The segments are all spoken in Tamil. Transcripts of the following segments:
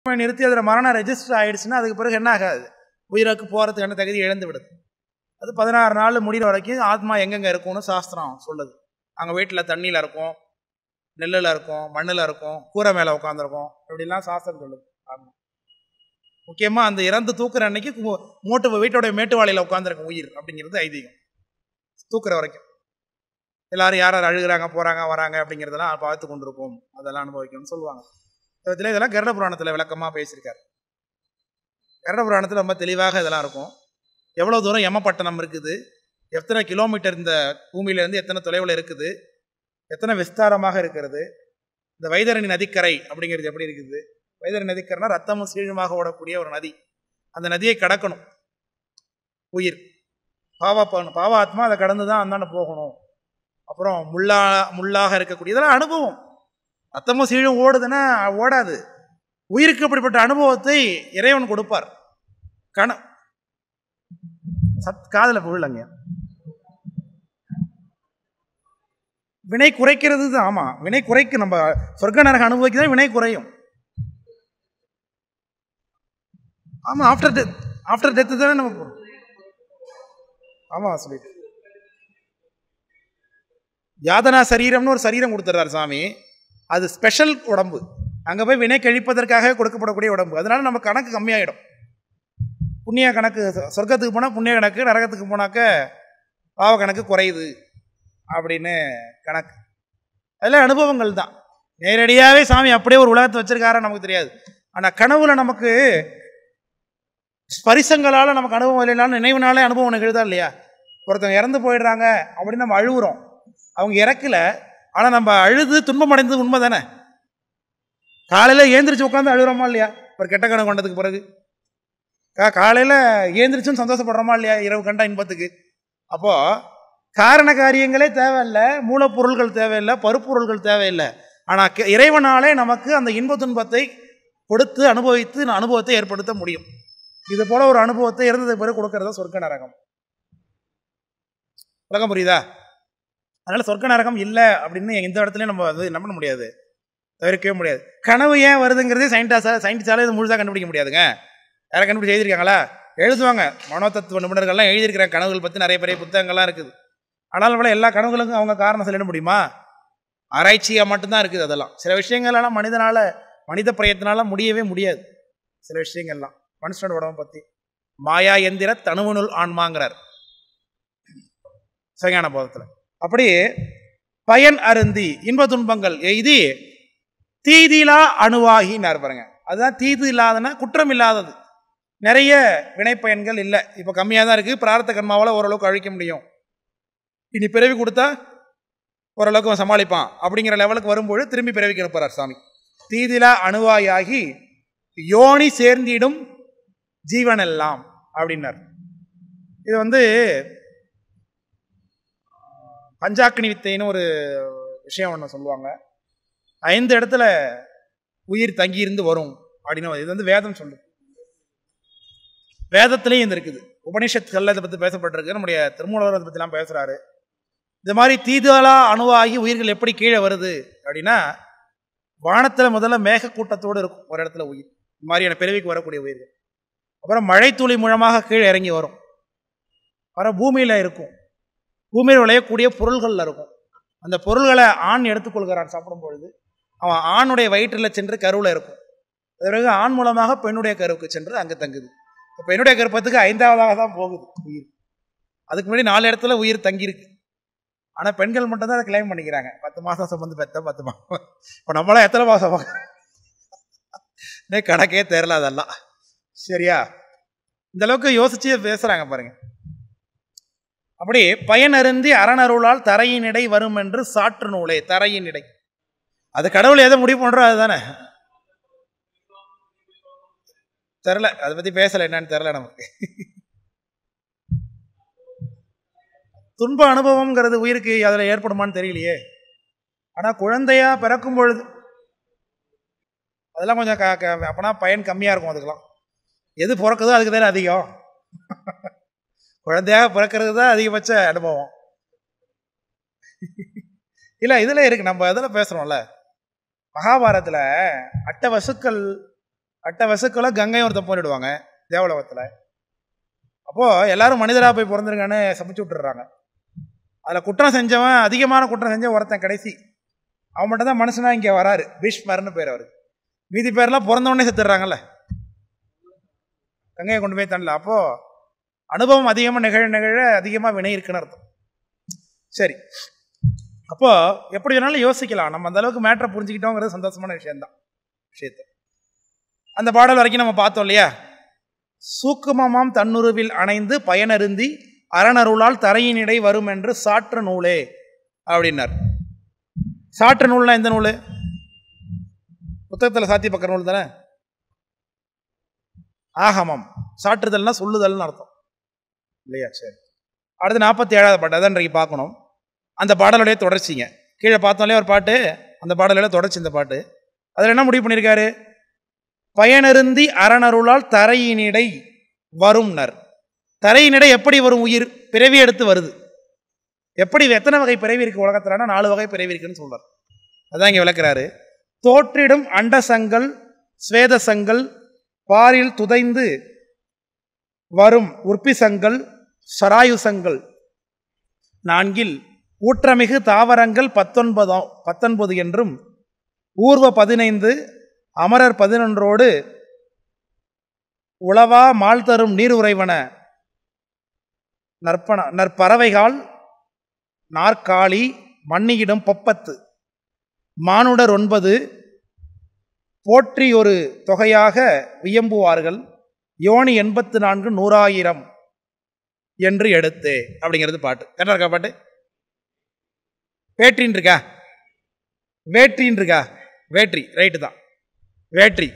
நிறுத்தி அதில் மரணம் ரெஜிஸ்டர் ஆயிடுச்சுன்னா அதுக்கு பிறகு என்ன ஆகாது உயிருக்கு போகிறதுக்கான தகுதி இழந்து விடுது அது பதினாறு நாள் முடிகிற வரைக்கும் ஆத்மா எங்கெங்கே இருக்கும்னு சாஸ்திரம் சொல்லுது அங்கே வீட்டில் தண்ணியில் இருக்கும் நெல்லில் இருக்கும் மண்ணில் இருக்கும் கூரை மேலே உட்காந்துருக்கும் இப்படிலாம் சாஸ்திரம் சொல்லுது ஆத்மா முக்கியமாக அந்த இறந்து தூக்குற அன்னைக்கு கு- மூட்டு வீட்டோட மேட்டு வாழையில் உட்காந்துருக்கும் உயிர் அப்படிங்கிறது ஐதீகம் தூக்குற வரைக்கும் எல்லாரும் யார் யார் அழுகுறாங்க போகிறாங்க வராங்க அப்படிங்கிறதெல்லாம் பார்த்து கொண்டிருப்போம் அதெல்லாம் அனுபவிக்கணும்னு சொல்லுவாங்க இதில் இதெல்லாம் கருட புராணத்தில் விளக்கமாக பேசியிருக்காரு கருட புராணத்தில் ரொம்ப தெளிவாக இதெல்லாம் இருக்கும் எவ்வளோ தூரம் யமப்பட்டணம் இருக்குது எத்தனை கிலோமீட்டர் இந்த பூமியிலேருந்து எத்தனை தொலைவில் இருக்குது எத்தனை விஸ்தாரமாக இருக்கிறது இந்த வைதரணி நதிக்கரை அப்படிங்கிறது எப்படி இருக்குது வைதரணி நதிக்கரைனா ரத்தமும் சீழுமாக ஓடக்கூடிய ஒரு நதி அந்த நதியை கடக்கணும் உயிர் பாவா பாவாத்மா அதை கடந்து தான் அந்தாண்ட போகணும் அப்புறம் முள்ளா முள்ளாக இருக்கக்கூடிய இதெல்லாம் அனுபவம் ரத்தமும் சீழும் ஓடுதுன்னா ஓடாது உயிருக்கு அப்படிப்பட்ட அனுபவத்தை இறைவன் கொடுப்பார் கண சத் காதல விழலங்க வினை குறைக்கிறது தான் ஆமா வினை குறைக்கு நம்ம சொர்க்க நரக அனுபவிக்க வினை குறையும் ஆமா ஆஃப்டர் டெத் ஆஃப்டர் டெத்து தானே நம்ம போறோம் ஆமா சொல்லிட்டு யாதனா சரீரம்னு ஒரு சரீரம் கொடுத்துறாரு சாமி அது ஸ்பெஷல் உடம்பு அங்கே போய் வினை கழிப்பதற்காக கொடுக்கப்படக்கூடிய உடம்பு அதனால நம்ம கணக்கு கம்மியாயிடும் புண்ணிய கணக்கு சொ- சொர்க்கத்துக்கு போனால் புண்ணிய கணக்கு நரகத்துக்கு போனாக்க பாவ கணக்கு குறையுது அப்படின்னு கணக்கு அதெல்லாம் அனுபவங்கள் தான் நேரடியாகவே சாமி அப்படியே ஒரு உலகத்தை வச்சிருக்காரா நமக்கு தெரியாது ஆனால் கனவுல நமக்கு ஸ்பரிசங்களால் நமக்கு அனுபவம் இல்லைனாலும் நினைவுனாலே அனுபவம் நிகழ்தா இல்லையா ஒருத்தவங்க இறந்து போயிடுறாங்க அப்படின்னு நம்ம அழுகுறோம் அவங்க இறக்கல ஆனால் நம்ம அழுது துன்பம் அடைந்தது உண்மை தானே காலையில் ஏந்திரிச்சு உட்காந்து அழுகிறோமா இல்லையா ஒரு கெட்ட கணக்கு கொண்டதுக்கு பிறகு கா காலையில் ஏந்திரிச்சும் சந்தோஷப்படுறோமா இல்லையா இரவு கண்ட இன்பத்துக்கு அப்போது காரண காரியங்களே தேவையில்லை மூலப்பொருள்கள் தேவையில்லை பருப்பொருள்கள் தேவையில்லை ஆனால் இறைவனாலே நமக்கு அந்த இன்ப துன்பத்தை கொடுத்து அனுபவித்து இந்த அனுபவத்தை ஏற்படுத்த முடியும் இது போல ஒரு அனுபவத்தை இறந்ததுக்கு பிறகு கொடுக்கறதா சொர்க்க நரகம் விளக்கம் புரியுதா அதனால சொர்க்க நரகம் இல்லை அப்படின்னு எந்த இடத்துலையும் நம்ம அது என்ன பண்ண முடியாது தவிர்க்கவே முடியாது கனவு ஏன் வருதுங்கிறதே சயின்டிஸ்டா சயின்டிஸ்டால இது முழுசாக கண்டுபிடிக்க முடியாதுங்க யாரை கண்டுபிடிச்சு எழுதியிருக்காங்களா எழுதுவாங்க மனோதத்துவ நிபுணர்கள்லாம் எழுதியிருக்கிறாங்க கனவுகள் பற்றி நிறைய பெரிய புத்தகங்கள்லாம் இருக்குது ஆனால் போல எல்லா கனவுகளுக்கும் அவங்க காரணம் சொல்லிட முடியுமா ஆராய்ச்சியாக மட்டும்தான் இருக்குது அதெல்லாம் சில விஷயங்கள்லாம் மனிதனால மனித பிரயத்தினால முடியவே முடியாது சில விஷயங்கள்லாம் மனுஷனோட உடம்பை பற்றி மாயா எந்திர தனுவனுள் ஆன்மாங்கிறார் சிவஞான போதத்தில் அப்படி பயன் அருந்தி இன்ப துன்பங்கள் எய்தி தீதிலா அணுவாகினார் பாருங்க அதுதான் தீது இல்லாதனா குற்றம் இல்லாதது நிறைய வினைப்பயன்கள் இல்லை இப்போ கம்மியாக தான் இருக்குது பிரார்த்த கர்மாவால் ஓரளவுக்கு அழிக்க முடியும் இனி பிறவி கொடுத்தா ஓரளவுக்கு அவன் சமாளிப்பான் அப்படிங்கிற லெவலுக்கு வரும்போது திரும்பி பிறவிக்கு அனுப்புறார் சாமி தீதிலா அணுவாயாகி யோனி சேர்ந்திடும் ஜீவனெல்லாம் அப்படின்னார் இது வந்து பஞ்சாக்கினி வித்தைன்னு ஒரு விஷயம் ஒன்று சொல்லுவாங்க ஐந்து இடத்துல உயிர் தங்கியிருந்து வரும் அப்படின்னு இது வந்து வேதம் சொல்லுது வேதத்திலையும் இது இருக்குது உபனிஷத்துக்கள்ல இதை பற்றி பேசப்பட்டிருக்கு நம்முடைய திருமூலவர் அதை பற்றிலாம் பேசுகிறாரு இது மாதிரி தீதாலா அணுவாகி உயிர்கள் எப்படி கீழே வருது அப்படின்னா வானத்தில் முதல்ல மேகக்கூட்டத்தோடு இருக்கும் ஒரு இடத்துல உயிர் இந்த மாதிரியான பிறவிக்கு வரக்கூடிய உயிர்கள் அப்புறம் மழைத்துளி மூலமாக கீழே இறங்கி வரும் அப்புறம் பூமியில் இருக்கும் பூமியில் விளையக்கூடிய பொருள்களில் இருக்கும் அந்த பொருள்களை ஆண் எடுத்துக்கொள்கிறான் சாப்பிடும் பொழுது அவன் ஆணுடைய வயிற்றில் சென்று கருவில் இருக்கும் அது பிறகு ஆண் மூலமாக பெண்ணுடைய கருவுக்கு சென்று அங்கே தங்குது இப்போ பெண்ணுடைய கருப்பத்துக்கு ஐந்தாவதாக தான் போகுது உயிர் அதுக்கு முன்னாடி நாலு இடத்துல உயிர் தங்கியிருக்கு ஆனால் பெண்கள் மட்டும் தான் அதை கிளைம் பண்ணிக்கிறாங்க பத்து மாதம் சுமந்து பெத்த பத்து மாதம் இப்போ நம்மளாம் எத்தனை மாதம் இன்னும் கணக்கே தெரில அதெல்லாம் சரியா இந்த அளவுக்கு யோசிச்சு பேசுகிறாங்க பாருங்க அப்படி பயனருந்தி அரணருளால் தரையின் இடை வரும் என்று சாற்று நூலே தரையின் இடை அது கடவுள் எதை முடிவு பண்றோ அதுதானே தெரில அதை பத்தி பேசல என்னன்னு தெரில நமக்கு துன்ப அனுபவம்ங்கிறது உயிருக்கு அதில் ஏற்படுமான்னு தெரியலையே ஆனால் குழந்தையா பிறக்கும் பொழுது அதெல்லாம் கொஞ்சம் க க- அப்பனா பயன் கம்மியாக இருக்கும் அதுக்கெல்லாம் எது பிறக்குதோ அதுக்கு தானே அதிகம் குழந்தையாக பிறக்கிறது தான் அதிகபட்ச அனுபவம் இல்லை இதில் இருக்கு நம்ம இதில் பேசுகிறோம்ல மகாபாரதத்தில் அட்ட வசுக்கள் அட்ட வசுக்களை கங்கை ஒருத்தன் போட்டுடுவாங்க தேவலோகத்தில் அப்போது எல்லாரும் மனிதராக போய் பிறந்திருக்கான்னு சமைச்சு விட்டுறாங்க அதில் குற்றம் செஞ்சவன் அதிகமான குற்றம் செஞ்ச ஒருத்தன் கடைசி அவன் மட்டும் தான் மனுஷனா இங்கே வராரு பீஷ்மர்னு பேர் அவருக்கு மீதி பேர்லாம் பிறந்த உடனே செத்துடுறாங்கல்ல கங்கையை கொண்டு போய் தண்ணல அப்போது அனுபவம் அதிகமாக நிகழ நிகழ அதிகமாக வினை இருக்குன்னு அர்த்தம் சரி அப்போ எப்படி வேணாலும் யோசிக்கலாம் நம்ம அந்த அளவுக்கு மேட்ரை புரிஞ்சுக்கிட்டோங்கிறது சந்தோஷமான விஷயம்தான் விஷயத்தை அந்த பாடல் வரைக்கும் நம்ம பார்த்தோம் இல்லையா சூக்குமமாம் தன்னுருவில் அணைந்து பயனருந்தி அரணருளால் தரையினிடை வரும் என்று சாற்று நூலே அப்படின்னார் சாற்று நூல்னா எந்த நூல் புத்தகத்தில் சாத்தி பக்கிற நூல் தானே ஆகமம் சாற்றுதல்னா சொல்லுதல்னு அர்த்தம் இல்லையா சரி அடுத்து நாற்பத்தி ஏழாவது பாட்டு அதான் இன்றைக்கு பார்க்கணும் அந்த பாடலுடைய தொடர்ச்சிங்க கீழே பார்த்தோம்லே ஒரு பாட்டு அந்த பாடலோட தொடர்ச்சி இந்த பாட்டு அதில் என்ன முடிவு பண்ணியிருக்காரு பயனருந்தி அரணருளால் தரையினிடை வரும்னர் தரையினிடை எப்படி வரும் உயிர் பிறவி எடுத்து வருது எப்படி எத்தனை வகை பிறவி இருக்கு உலகத்திலான நாலு வகை பிறவி இருக்குன்னு சொல்றார் அதான் இங்கே விளக்குறாரு தோற்றிடும் அண்டசங்கள் ஸ்வேதசங்கள் பாரில் துதைந்து வரும் உற்பிசங்கள் சராயுசங்கள் நான்கில் ஊற்றமிகு தாவரங்கள் பத்தொன்பதாம் பத்தொன்பது என்றும் ஊர்வ பதினைந்து அமரர் பதினொன்றோடு உளவா மால் தரும் நீர் உறைவன நற்பன நற்பறவைகால் நாற்காலி மன்னியிடும் பொப்பத்து மானுடர் ஒன்பது போற்றி ஒரு தொகையாக வியம்புவார்கள் யோனி எண்பத்து நான்கு நூறாயிரம் என்று எடுத்து அப்படிங்கிறது பாட்டு கரெக்டாக இருக்கா பாட்டு வேற்றின் இருக்கா வேற்றின் இருக்கா வேற்றி ரைட்டு தான் வேற்றி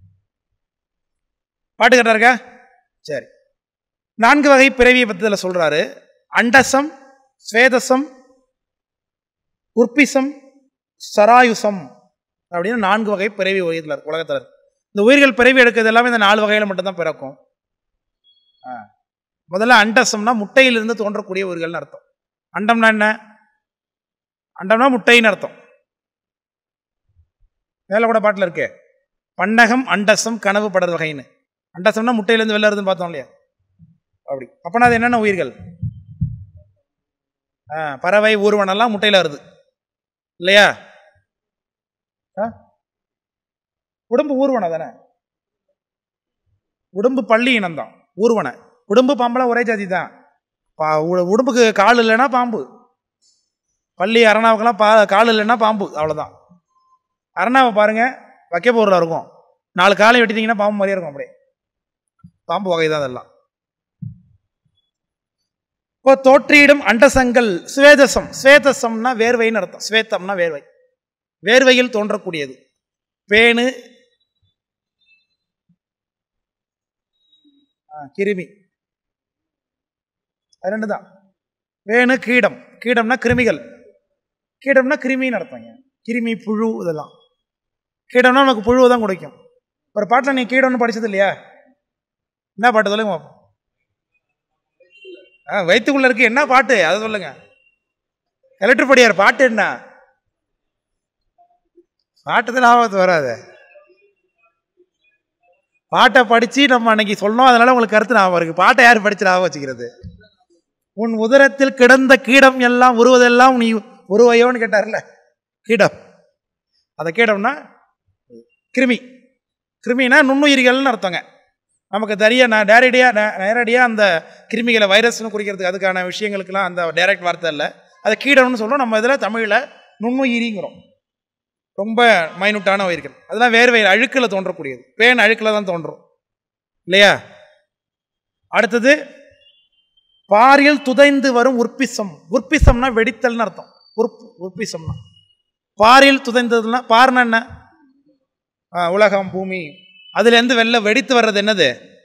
பாட்டு கரெக்டாக இருக்கா சரி நான்கு வகை பிறவியை பற்றியில் சொல்கிறாரு அண்டசம் ஸ்வேதசம் உற்பிசம் சராயுசம் அப்படின்னு நான்கு வகை பிறவி உலகத்தில் உலகத்தில் இருக்கு இந்த உயிர்கள் பிறவி எடுக்கிறது எல்லாமே இந்த நாலு வகையில் மட்டும்தான் பிறக்கும் ஆ முதல்ல அண்டசம்னா முட்டையிலிருந்து தோன்றக்கூடிய உயிர்கள்னு அர்த்தம் அண்டம்னா என்ன அண்டம்னா முட்டைன்னு அர்த்தம் மேலே கூட பாட்டில் இருக்கே பன்னகம் அண்டசம் கனவு படர் வகைன்னு அண்டசம்னா முட்டையிலேருந்து வெளில வருதுன்னு பார்த்தோம் இல்லையா அப்படி அப்போனா அது என்னென்ன உயிர்கள் ஆ பறவை ஊர்வனெல்லாம் முட்டையில் வருது இல்லையா ஆ உடம்பு ஊர்வனை தானே உடம்பு பள்ளி இனம்தான் ஊர்வனை உடம்பு பாம்பெல்லாம் ஒரே ஜாதி தான் பா உ- உடம்புக்கு கால் இல்லைன்னா பாம்பு பள்ளி அரணாவுக்கெல்லாம் பா கால் இல்லைன்னா பாம்பு அவ்வளோதான் அரணாவை பாருங்க வைக்க பொருளாக இருக்கும் நாலு காலை வெட்டிட்டீங்கன்னா பாம்பு மாதிரியே இருக்கும் அப்படியே பாம்பு வகை தான் அதெல்லாம் இப்போ தோற்றியிடும் அண்டசங்கள் ஸ்வேதசம் ஸ்வேதசம்னா வேர்வைன்னு அர்த்தம் ஸ்வேத்தம்னா வேர்வை வேர்வையில் தோன்றக்கூடியது பேணு ஆ, கிருமி அது ரெண்டு தான் வேணு கீடம் கீடம்னா கிருமிகள் கீடம்னா கிருமின்னு அர்த்தங்க கிருமி புழு இதெல்லாம் கீடம்னா நமக்கு புழுவை தான் குடிக்கும் ஒரு பாட்டில் நீ கீடம்னு படிச்சது இல்லையா என்ன பாட்டு சொல்லுங்க பாப்போம். ஆ வயிற்றுக்குள்ள இருக்கு என்ன பாட்டு அதை சொல்லுங்க எலக்ட்ரிக் படியார் பாட்டு என்ன பாட்டு தான் ஞாபகத்து வராது பாட்டை படித்து நம்ம அன்னைக்கு சொன்னோம் அதனால உங்களுக்கு கருத்து ஞாபகம் இருக்கு பாட்டை யார் படிச்சு ஞாபகம் வச்சுக்கிறது உன் உதரத்தில் கிடந்த கீடம் எல்லாம் உருவதெல்லாம் நீ உருவையோன்னு கேட்டார்ல கீடம் அந்த கீடம்னா கிருமி கிருமினா நுண்ணுயிரிகள்னு அர்த்தங்க நமக்கு தெரிய நான் டேரக்டியாக நேரடியாக அந்த கிருமிகளை வைரஸ்னு குறிக்கிறதுக்கு அதுக்கான விஷயங்களுக்கெல்லாம் அந்த டைரக்ட் வார்த்தை இல்லை அதை கீடம்னு சொல்லுவோம் நம்ம இதில் தமிழில் நுண்ணுயிரிங்கிறோம் ரொம்ப மைனூட்டான உயிர்கள் அதெல்லாம் வேர்வை அழுக்கில் தோன்றக்கூடியது பேன் அழுக்கில் தான் தோன்றும் இல்லையா அடுத்தது பாரில் துதைந்து வரும் உற்பிசம் உற்பிசம்னா வெடித்தல்னு அர்த்தம் உற்ப உற்பிசம்னா பாரில் துதைந்ததுன்னா பார்னா என்ன ஆ, உலகம் பூமி அதுலேருந்து வெளில வெடித்து வர்றது என்னது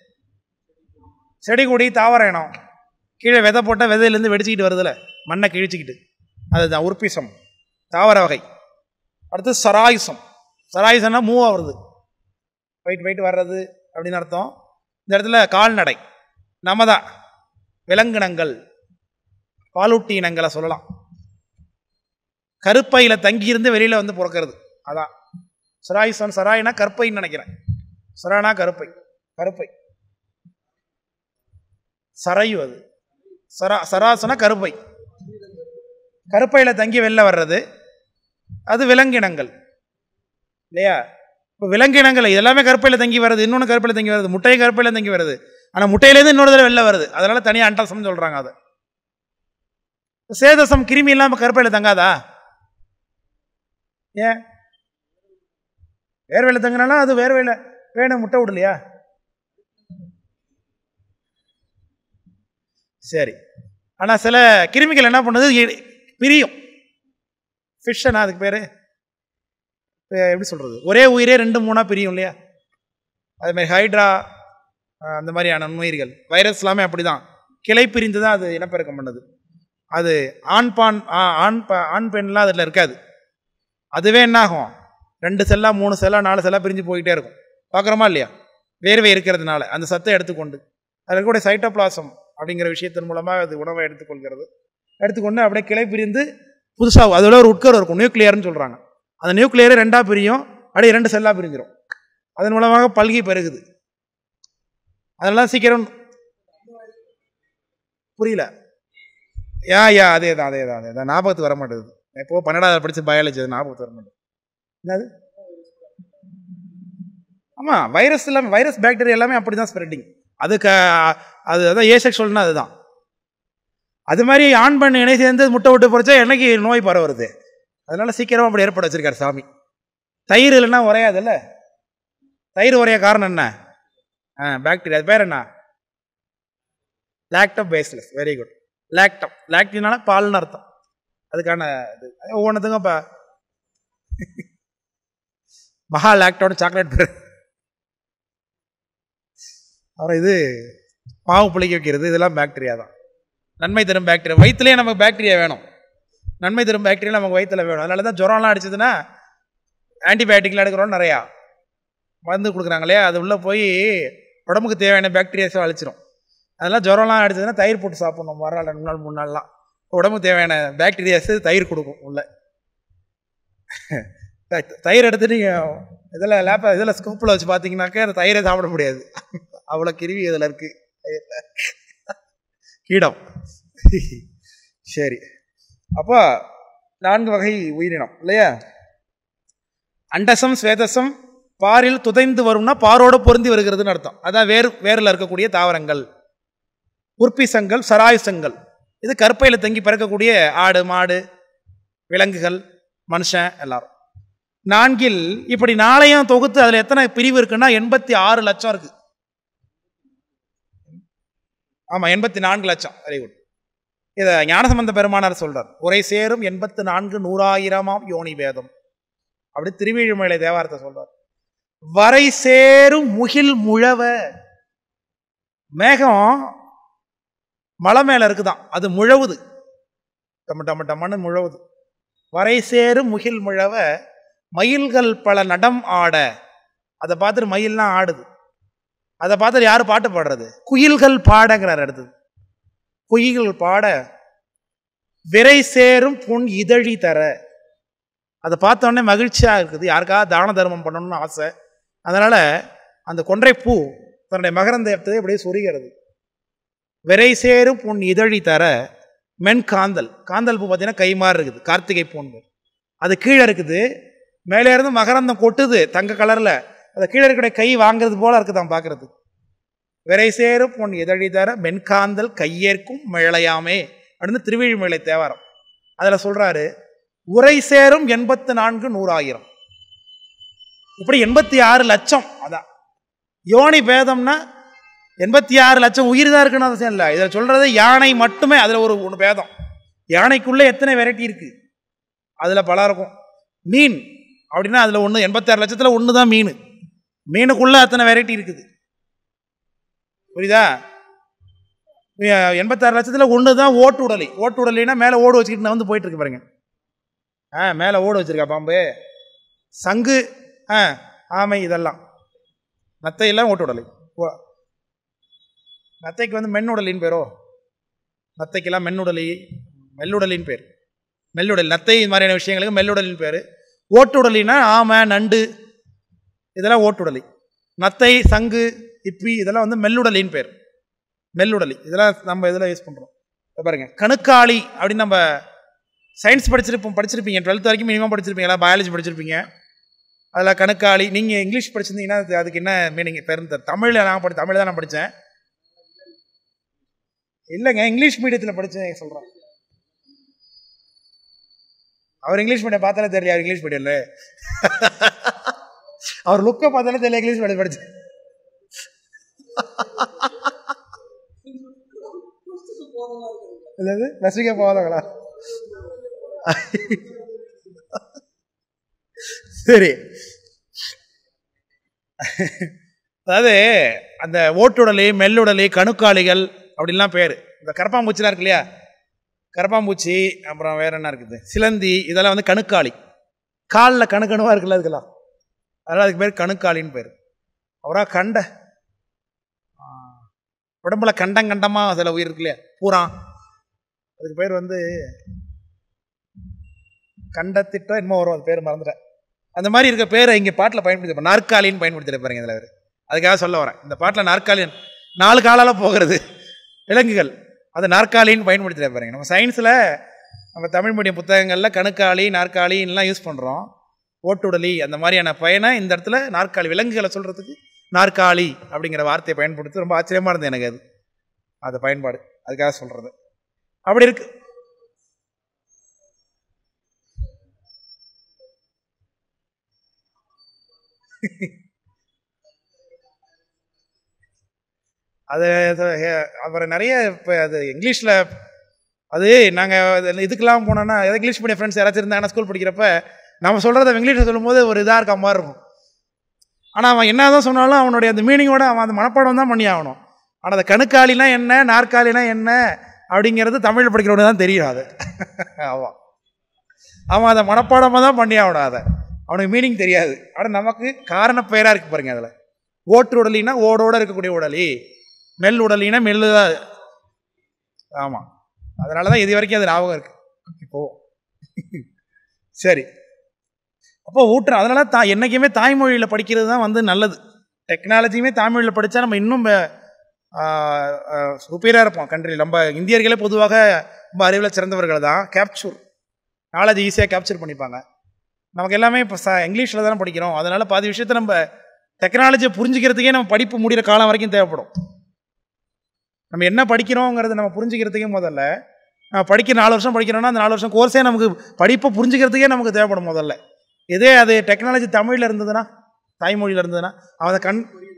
செடி கொடி தாவர இனம் கீழே விதை போட்டால் விதையிலேருந்து வெடிச்சிக்கிட்டு வருதுல மண்ணை கிழிச்சிக்கிட்டு அதுதான் உற்பிசம் தாவர வகை அடுத்து சராயுசம் சராயுசம்னா மூவ் ஆகுறது போயிட்டு போயிட்டு வர்றது அப்படின்னு அர்த்தம் இந்த இடத்துல கால்நடை நம்ம தான் விலங்கினங்கள் பாலூட்டி இனங்களை சொல்லலாம் கருப்பையில் தங்கியிருந்து வெளியில் வந்து பிறக்கிறது அதான் சராயுசம் சராயினா கற்பைன்னு நினைக்கிறேன் சரானா கருப்பை கருப்பை சரையு அது சரா சராசனா கருப்பை கருப்பையில் தங்கி வெளில வர்றது அது விலங்கினங்கள் இல்லையா இப்போ விலங்கினங்கள் எல்லாமே கருப்பையில் தங்கி வருது இன்னொன்று கருப்பையில் தங்கி வருது முட்டையும் கருப்பையில் தங்கி வருது ஆனால் முட்டையிலேருந்து இன்னொரு தடவை வெளில வருது அதனால தனியாக அண்டாசம்னு சொல்கிறாங்க அதை சேதசம் கிருமி இல்லாமல் கருப்பையில் தங்காதா ஏன் வேர்வையில் தங்கினாலும் அது வேர்வையில் வேணும் முட்டை விடலையா சரி ஆனால் சில கிருமிகள் என்ன பண்ணுது எ- பிரியும் ஃபிஷ்ஷனா அதுக்கு பேர் எப்படி சொல்கிறது ஒரே உயிரே ரெண்டு மூணாக பிரியும் இல்லையா அதுமாதிரி ஹைட்ரா அஹ், அந்த மாதிரியான நுண்ணுயிர்கள் வைரஸ் எல்லாமே அப்படி தான் கிளை பிரிந்து தான் அது இனப்பெருக்கம் பண்ணுது அது ஆண் பான் ஆ- ஆண் ப- ஆண் பெண்லாம் அதில் இருக்காது அதுவே என்ன ஆகும் ரெண்டு செல்லா மூணு செல்லா நாலு செல்லா பிரிஞ்சு போயிட்டே இருக்கும் பார்க்குறோமா இல்லையா வேர்வை இருக்கிறதுனால அந்த சத்தை எடுத்துக்கொண்டு அதில் இருக்கக்கூடிய சைட்டோபிளாசம் அப்படிங்கிற விஷயத்தின் மூலமாக அது உணவை எடுத்துக்கொள்கிறது எடுத்துக்கொண்டு அப்படியே கிளை பிரிந்து புதுசாக அதில் ஒரு உட்கரு இருக்கும் நியூக்ளியர்னு சொல்கிறாங்க அந்த நியூக்ளியரே ரெண்டாக பிரியும் அப்படியே இரண்டு செல்லாக பிரிஞ்சிடும் அதன் மூலமாக பல்கி பெருகுது அதெல்லாம் சீக்கிரம் புரியல யா யா அதே தான் அதே தான் அதே தான் ஞாபகத்துக்கு வர மாட்டேங்குது எப்போ பன்னெண்டாவது படிச்சு பயாலஜி அது ஞாபகத்துக்கு வர மாட்டேங்குது என்னது ஆமாம் வைரஸ் எல்லாமே வைரஸ் பாக்டீரியா எல்லாமே அப்படி தான் ஸ்ப்ரெட்டிங் அதுக்கு அது அதான் ஏசெக்ஷுவல்னா அதுதான் அது மாதிரி ஆண் பெண் இணை சேர்ந்து முட்டை விட்டு பொறிச்சா என்னைக்கு நோய் பரவுறது அதனால சீக்கிரமாக அப்படி ஏற்பட வச்சிருக்காரு சாமி தயிர் இல்லைன்னா உரையாதுல்ல தயிர் உரைய காரணம் என்ன ஆ பாக்டீரியா அது பேர் என்ன லாக்டம் பேஸ்லெஸ் வெரி குட் லாக்டம் லாக்டினால பால்னு அர்த்தம் அதுக்கான இது ஒவ்வொன்றுத்துக்கும் இப்போ மகா லாக்டோட சாக்லேட் பேர் அப்புறம் இது மாவு புளிக்க வைக்கிறது இதெல்லாம் பாக்டீரியா தான் நன்மை தரும் பாக்டீரியா வயிற்றுலேயே நமக்கு பாக்டீரியா வேணும் நன்மை தரும் பாக்டீரியா நமக்கு வயிற்றுல வேணும் அதனால தான் ஜுரம்லாம் அடிச்சதுன்னா ஆன்டிபயோட்டிக்லாம் எடுக்கிறோம் நிறையா மருந்து கொடுக்குறாங்க இல்லையா அது உள்ளே போய் உடம்புக்கு தேவையான பாக்டீரியாஸை அழிச்சிரும் அதெல்லாம் ஜுரம்லாம் அடிச்சதுன்னா தயிர் போட்டு சாப்பிடணும் மறுநாள் ரெண்டு நாள் மூணு நாள்லாம் உடம்புக்கு தேவையான பாக்டீரியாஸ் தயிர் கொடுக்கும் உள்ள த- தயிர் எடுத்து நீங்கள் இதில் லேப்ப இதில் ஸ்கூப்பில் வச்சு பார்த்தீங்கன்னாக்கா அந்த தயிரை சாப்பிட முடியாது அவ்வளோ கிருவி இதில் இருக்கு தயிர்ல. கீடம் சரி அப்போ நான்கு வகை உயிரினம் இல்லையா அண்டசம் ஸ்வேதசம் பாரில் துதைந்து வரும்னா பாரோட பொருந்தி வருகிறதுன்னு அர்த்தம் அதான் வேறு வேரில் இருக்கக்கூடிய தாவரங்கள் உற்பிசங்கள் சராயுசங்கள் இது கற்பையில் தங்கி பிறக்கக்கூடிய ஆடு மாடு விலங்குகள் மனுஷன் எல்லாரும் நான்கில் இப்படி நாளையும் தொகுத்து அதில் எத்தனை பிரிவு இருக்குன்னா எண்பத்தி ஆறு லட்சம் இருக்கு ஆமாம் எண்பத்தி நான்கு லட்சம் வெரி குட் இதை ஞானசம்பந்த பெருமானார் சொல்றார் உரை சேரும் எண்பத்து நான்கு நூறாயிரமாம் யோனி வேதம் அப்படி திருவிழிமலை தேவாரத்தை சொல்றார் வரை சேரும் முகில் முழவ மேகம் மலை மேல இருக்குதான் அது முழவுது டம்ம டம்ம டம்மன்னு முழவுது வரை சேரும் முகில் முழவ மயில்கள் பல நடம் ஆட அதை பார்த்துட்டு மயில்லாம் ஆடுது அதை பார்த்துட்டு யார் பாட்டு பாடுறது குயில்கள் பாடங்கிறார் அடுத்தது குயில்கள் பாட விரை சேரும் பொன் இதழி தர அதை பார்த்த உடனே மகிழ்ச்சியாக இருக்குது யாருக்காவது தான தர்மம் பண்ணணும்னு ஆசை அதனால் அந்த கொன்றை பூ தன்னுடைய மகரந்தத்தை அப்படியே சொரிகிறது விரை சேரும் பொன் இதழி தர மென் காந்தல் காந்தல் பூ பார்த்தீங்கன்னா கை மாதிரி இருக்குது கார்த்திகை பூன்னு அது கீழே இருக்குது மேலே இருந்து மகரந்தம் கொட்டுது தங்க கலரில் அது கீழே இருக்கக்கூடிய கை வாங்குறது போல இருக்குதான் பார்க்கறது விரை சேரும் பொன் இதழி தர மென்காந்தல் கையேற்கும் மிழையாமே அப்படின்னு திருவிழிமலை தேவாரம் அதில் சொல்றாரு உரை சேரும் எண்பத்து நான்கு நூறாயிரம் இப்படி எண்பத்தி ஆறு லட்சம் அதான் யோனி பேதம்னா எண்பத்தி ஆறு லட்சம் உயிர் தான் இருக்குன்னு அவசியம் இல்லை இதில் சொல்றது யானை மட்டுமே அதில் ஒரு ஒன்று பேதம் யானைக்குள்ளே எத்தனை வெரைட்டி இருக்கு அதில் பல இருக்கும் மீன் அப்படின்னா அதில் ஒன்று எண்பத்தாறு லட்சத்தில் ஒன்று தான் மீன் மீனுக்குள்ளே அத்தனை வெரைட்டி இருக்குது புரியுதா எ- எண்பத்தாறு லட்சத்தில் ஒன்று தான் ஓட்டு உடலி ஓட்டு உடலினா மேலே ஓடு வச்சுக்கிட்டு நான் வந்து போயிட்டு இருக்கு பாருங்க ஆ மேலே ஓடு வச்சிருக்கா பாம்பு சங்கு ஆ ஆமை இதெல்லாம் நத்தையெல்லாம் ஓட்டு உடலை ஓ- நத்தைக்கு வந்து மென்னுடலின்னு பேரோ நத்தைக்கெல்லாம் மென்னுடலி மெல்லுடலின்னு பேர் மெல்லுடல் நத்தை இது மாதிரியான விஷயங்களுக்கு மெல்லுடலின்னு பேர் ஓட்டுடலின்னா ஆமை நண்டு இதெல்லாம் ஓட்டுடலி நத்தை சங்கு இப்பி இதெல்லாம் வந்து மெல்லுடலின்னு பேர் மெல்லுடலி இதெல்லாம் நம்ம இதில் யூஸ் பண்ணுறோம் பாருங்க கணுக்காளி அப்படின்னு நம்ம சயின்ஸ் படிச்சிருப்போம் படிச்சிருப்பீங்க டுவெல்த் வரைக்கும் மினிமம் படிச்சிருப்பீங்களா பயாலஜி படிச்சிருப்பீங்க அதில் கணக்காளி நீங்கள் இங்கிலீஷ் படிச்சிருந்தீங்கன்னா அது- அதுக்கு என்ன மீனிங் பேருந்து தமிழில் நான் படி தமிழ் தான் நான் படித்தேன் இல்லைங்க இங்கிலீஷ் மீடியத்தில் படித்தேன் சொல்கிறேன் அவர் இங்கிலீஷ் மீடியம் பார்த்தாலே தெரியல அவர் இங்கிலீஷ் மீடியம்ல அவர் லுக்கை பார்த்தாலே தெரியல இங்கிலீஷ் மீடியம் படிச்சு இல்லது ரசிக்க போவாதங்களா சரி அதாவது அந்த ஓட்டுடலி மெல்லுடலி கணுக்காளிகள் அப்படின்லாம் பேர் இந்த கரப்பாம்பூச்சிலாம் இருக்கு இல்லையா கரப்பாம்பூச்சி அப்புறம் வேற என்ன இருக்குது சிலந்தி இதெல்லாம் வந்து கணுக்காளி காலில் கணுக்கணுவாக இருக்குல்ல அதுக்கெல்லாம் அதனால் அதுக்கு பேர் கணுக்காளின்னு பேர் அப்புறம் கண்டை ஆ, உடம்புல கண்டம் கண்டமாக அதில் உயிர் இருக்கு இல்லையா பூரா அதுக்கு பேர் வந்து கண்டத்திட்டம் என்னமோ வரும் அது பேர் மறந்துட்டேன் அந்த மாதிரி இருக்க பேரை இங்கே பாட்டில் பயன்படுத்தி நாற்காலின்னு பயன்படுத்திட்டு பாருங்க இதில் அவர் அதுக்காக சொல்ல வரேன் இந்த பாட்டில் நாற்காலி நாலு காலால போகிறது விலங்குகள் அது நாற்காலின்னு பயன்படுத்திட்டு பாருங்க நம்ம சயின்ஸில் நம்ம தமிழ் மீடியம் புத்தகங்களில் கணுக்காளி நாற்காலின்லாம் யூஸ் பண்ணுறோம் ஓட்டுடலி அந்த மாதிரியான பயனை இந்த இடத்துல நாற்காலி விலங்குகளை சொல்கிறதுக்கு நாற்காலி அப்படிங்கிற வார்த்தையை பயன்படுத்தி ரொம்ப ஆச்சரியமாக இருந்தது எனக்கு அது அது பயன்பாடு அதுக்காக சொல்கிறது அப்படி இருக்கு அது அது, அஹ், அப்புறம் நிறைய இப்போ அது இங்கிலீஷில் அது நாங்கள் இதுக்கெல்லாம் போனோன்னா எதாவது இங்கிலீஷ் மீடியம் ஃப்ரெண்ட்ஸ் யாராச்சும் இருந்தாங்கன்னா ஸ்கூல் படிக்கிறப்ப நம்ம சொல்கிறத இங்கிலீஷில் சொல்லும்போது ஒரு இதாக இருக்க மாதிரி இருக்கும் ஆனால் அவன் என்ன தான் சொன்னாலும் அவனுடைய அந்த மீனிங்கோட அவன் அந்த மனப்பாடம் தான் பண்ணி ஆகணும் ஆனால் அந்த கணுக்காலினா என்ன நாற்காலினா என்ன அப்படிங்கிறது தமிழ் படிக்கிறவனுக்கு தான் தெரியும் அது அவன் அவன் அதை மனப்பாடமாக தான் பண்ணி ஆகணும் அதை அவனுக்கு மீனிங் தெரியாது ஆனால் நமக்கு காரண பெயராக இருக்கு பாருங்க அதில் ஓட்டு உடலினா ஓடோட இருக்கக்கூடிய உடலி மெல் உடலினா மெல்லு தான் ஆமாம் அதனால தான் இது வரைக்கும் அது ஞாபகம் இருக்கு இப்போ சரி அப்போ ஊட்டுறோம் அதனால தா என்றைக்குமே தாய்மொழியில் படிக்கிறது தான் வந்து நல்லது டெக்னாலஜியுமே தாய்மொழியில் படித்தா நம்ம இன்னும் சுப்பீரியாக இருப்போம் கண்ட்ரி நம்ம இந்தியர்களே பொதுவாக ரொம்ப அறிவில் சிறந்தவர்கள் தான் கேப்சூர் நாலேஜ் ஈஸியாக கேப்சர் பண்ணிப்பாங்க நமக்கு எல்லாமே இப்போ ச இங்கிலீஷில் தானே படிக்கிறோம் அதனால் பாதி விஷயத்தை நம்ம டெக்னாலஜியை புரிஞ்சுக்கிறதுக்கே நம்ம படிப்பு முடிகிற காலம் வரைக்கும் தேவைப்படும் நம்ம என்ன படிக்கிறோங்கிறத நம்ம புரிஞ்சுக்கிறதுக்கே முதல்ல நம்ம படிக்க நாலு வருஷம் படிக்கிறோம்னா அந்த நாலு வருஷம் கோர்ஸே நமக்கு படிப்பை புரிஞ்சுக்கிறதுக்கே நமக்கு தேவைப்படும் முதல்ல இதே அது டெக்னாலஜி தமிழில் இருந்ததுன்னா தாய்மொழியில் இருந்ததுன்னா அவன் கண்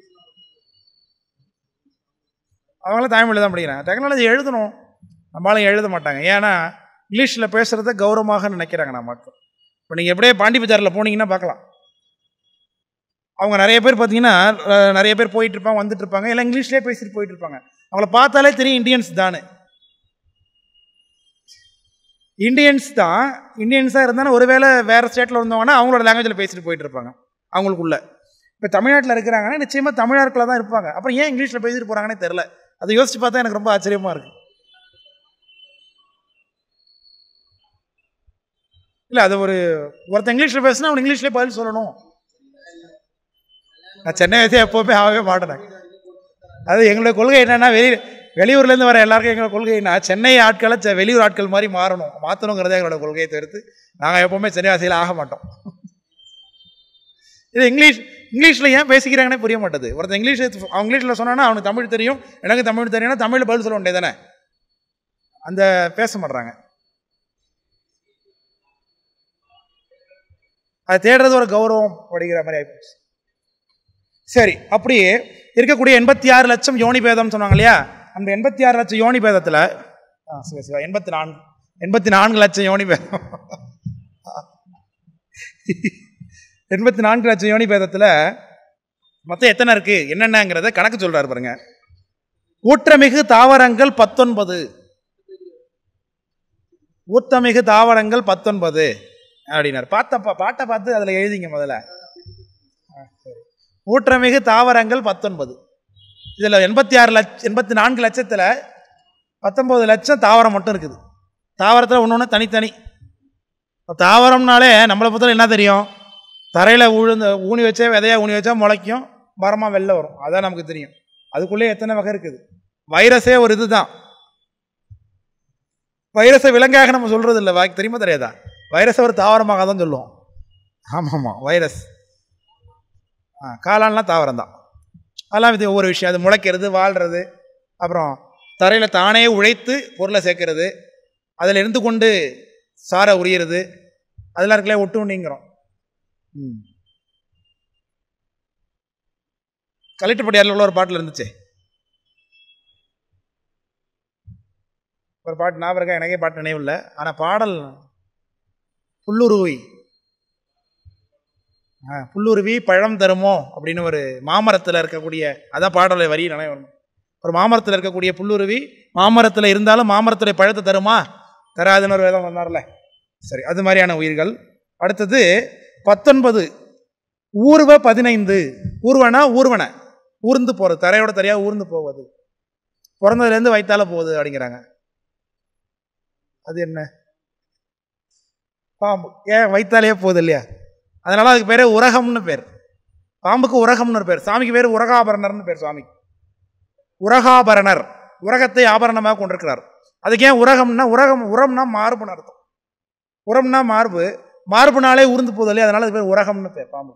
அவங்களாம் தாய்மொழி தான் படிக்கிறாங்க டெக்னாலஜி எழுதணும் நம்மளால எழுத மாட்டாங்க ஏன்னா இங்கிலீஷில் பேசுகிறத கௌரவமாக நினைக்கிறாங்க நம்ம மக்கள் இப்போ நீங்கள் எப்படியே பாண்டி பஜாரில் போனீங்கன்னா பார்க்கலாம் அவங்க நிறைய பேர் பார்த்தீங்கன்னா அஹ், நிறைய பேர் போயிட்டு இருப்பாங்க வந்துட்டு இருப்பாங்க எல்லாம் இங்கிலீஷ்லேயே பேசிட்டு போயிட்டு இருப்பாங்க அவங்கள பார்த்தாலே தெரியும் இந்தியன்ஸ் தானே இந்தியன்ஸ் தான் இந்தியன்ஸாக இருந்தாலும் ஒருவேளை வேறு ஸ்டேட்டில் இருந்தவங்கன்னா அவங்களோட லாங்குவேஜில் பேசிட்டு போயிட்டு இருப்பாங்க அவங்களுக்குள்ள இப்போ தமிழ்நாட்டில் இருக்கிறாங்கன்னா நிச்சயமாக தமிழாட்களாக தான் இருப்பாங்க அப்புறம் ஏன் இங்கிலீஷில் பேசிட்டு போகிறாங்கன்னே தெரில அதை யோசிச்சு பார்த்தா எனக்கு ரொம்ப ஆச்சரியமாக இருக்கு இல்லை அது ஒரு ஒருத்தன் இங்கிலீஷில் பேசினா அவன் இங்கிலீஷ்லேயே பதில் சொல்லணும் நான் சென்னை வயசே எப்போவுமே ஆகவே மாட்டேன் அது எங்களுடைய கொள்கை என்னன்னா வெளி வெளியூர்லேருந்து வர எல்லாருக்கும் எங்களோட கொள்கை என்ன சென்னை ஆட்களை செ- வெளியூர் ஆட்கள் மாதிரி மாறணும் மாற்றணுங்கிறதே எங்களோட கொள்கையை தவிர்த்து நாங்கள் எப்போவுமே சென்னை வாசியில் ஆக மாட்டோம் இது இங்கிலீஷ் இங்கிலீஷில் ஏன் பேசிக்கிறாங்கன்னே புரிய மாட்டேது ஒருத்தன் இங்கிலீஷ் அவன் இங்கிலீஷில் சொன்னான்னா அவனுக்கு தமிழ் தெரியும் எனக்கு தமிழ் தெரியும்னா தமிழில் பதில் சொல்ல வேண்டியது தானே அந்த பேச மாட்றாங்க அது தேடுறது ஒரு கௌரவம் அப்படிங்கிற மாதிரி ஆகிப்போச்சு சரி அப்படியே இருக்கக்கூடிய எண்பத்தி ஆறு லட்சம் யோனி பேதம் சொன்னாங்க இல்லையா அந்த எண்பத்தி ஆறு லட்சம் யோனி பேதத்தில் ஆ சிவா சிவா எண்பத்தி நான்கு எண்பத்தி நான்கு லட்சம் யோனி பேதம் எண்பத்தி நான்கு லட்சம் யோனி பேதத்தில் மொத்தம் எத்தனை இருக்கு என்னென்னங்கிறத கணக்கு சொல்றாரு பாருங்க ஊற்றமிகு தாவரங்கள் பத்தொன்பது ஊத்தமிகு தாவரங்கள் பத்தொன்பது அப்படின்னாரு பார்த்தப்பா பாட்டை பார்த்து அதில் எழுதிங்க முதல்ல ஆ, சரி. ஊற்றமிகு தாவரங்கள் பத்தொன்பது இதில் எண்பத்தி ஆறு லட்ச எண்பத்தி நான்கு லட்சத்தில் பத்தொம்பது லட்சம் தாவரம் மட்டும் இருக்குது தாவரத்தில் ஒன்று ஒன்று தனித்தனி இப்போ தாவரம்னாலே நம்மளை பொறுத்தவரை என்ன தெரியும் தரையில் உழுந்து ஊனி வச்சா விதையா ஊனி வச்சா முளைக்கும் மரமாக வெளில வரும் அதான் நமக்கு தெரியும் அதுக்குள்ளே எத்தனை வகை இருக்குது வைரஸே ஒரு இதுதான் வைரஸை விலங்காக நம்ம சொல்றது இல்லை வாய்க்கு தெரியுமா தெரியாதா வைரஸை ஒரு தாவரமாக தான் சொல்லுவோம் ஆமாம் ஆமாம் வைரஸ் ஆ காளான்லாம் தாவரம் தான் அதெல்லாம் இது ஒவ்வொரு விஷயம் அது முளைக்கிறது வாழ்கிறது அப்புறம் தரையில் தானே உழைத்து பொருளை சேர்க்கறது அதில் இருந்து கொண்டு சாரை உரியறது அதெல்லாம் இருக்கல ஒட்டு உண்டிங்கிறோம் ம் கலெக்டர்படியாரில் உள்ள ஒரு பாட்டில் இருந்துச்சே ஒரு பாட்டு ஞாபகம் இருக்கா எனக்கே பாட்டு நினைவு இல்லை ஆனால் பாடல் புல்லுருவி ஆ புல்லுருவி பழம் தருமோ அப்படின்னு ஒரு மாமரத்தில் இருக்கக்கூடிய அதான் பாடலை வரி நினைவு வரணும் ஒரு மாமரத்தில் இருக்கக்கூடிய புல்லுருவி மாமரத்தில் இருந்தாலும் மாமரத்துடைய பழத்தை தருமா தராதுன்னு ஒரு வேதம் வந்தார்ல சரி அது மாதிரியான உயிர்கள் அடுத்தது பத்தொன்பது ஊர்வ பதினைந்து ஊர்வனா ஊர்வன ஊர்ந்து போகிறது தரையோட தரையாக ஊர்ந்து போவது பிறந்ததுலேருந்து வயிற்றால போகுது அப்படிங்கிறாங்க அது என்ன பாம்பு ஏன் வயிற்றாலேயே போகுது இல்லையா அதனால அதுக்கு பேர் உரகம்னு பேர் பாம்புக்கு உரகம்னு ஒரு பேர் சாமிக்கு பேர் உரகாபரணர்னு பேர் சுவாமி உரகாபரணர் உரகத்தை ஆபரணமாக கொண்டிருக்கிறார் அதுக்கு ஏன் உரகம்னா உரகம் உரம்னா மார்புன்னு அர்த்தம் உரம்னா மார்பு மார்புனாலே உருந்து போகுது இல்லையா அதனால அது பேர் உரகம்னு பேர் பாம்பு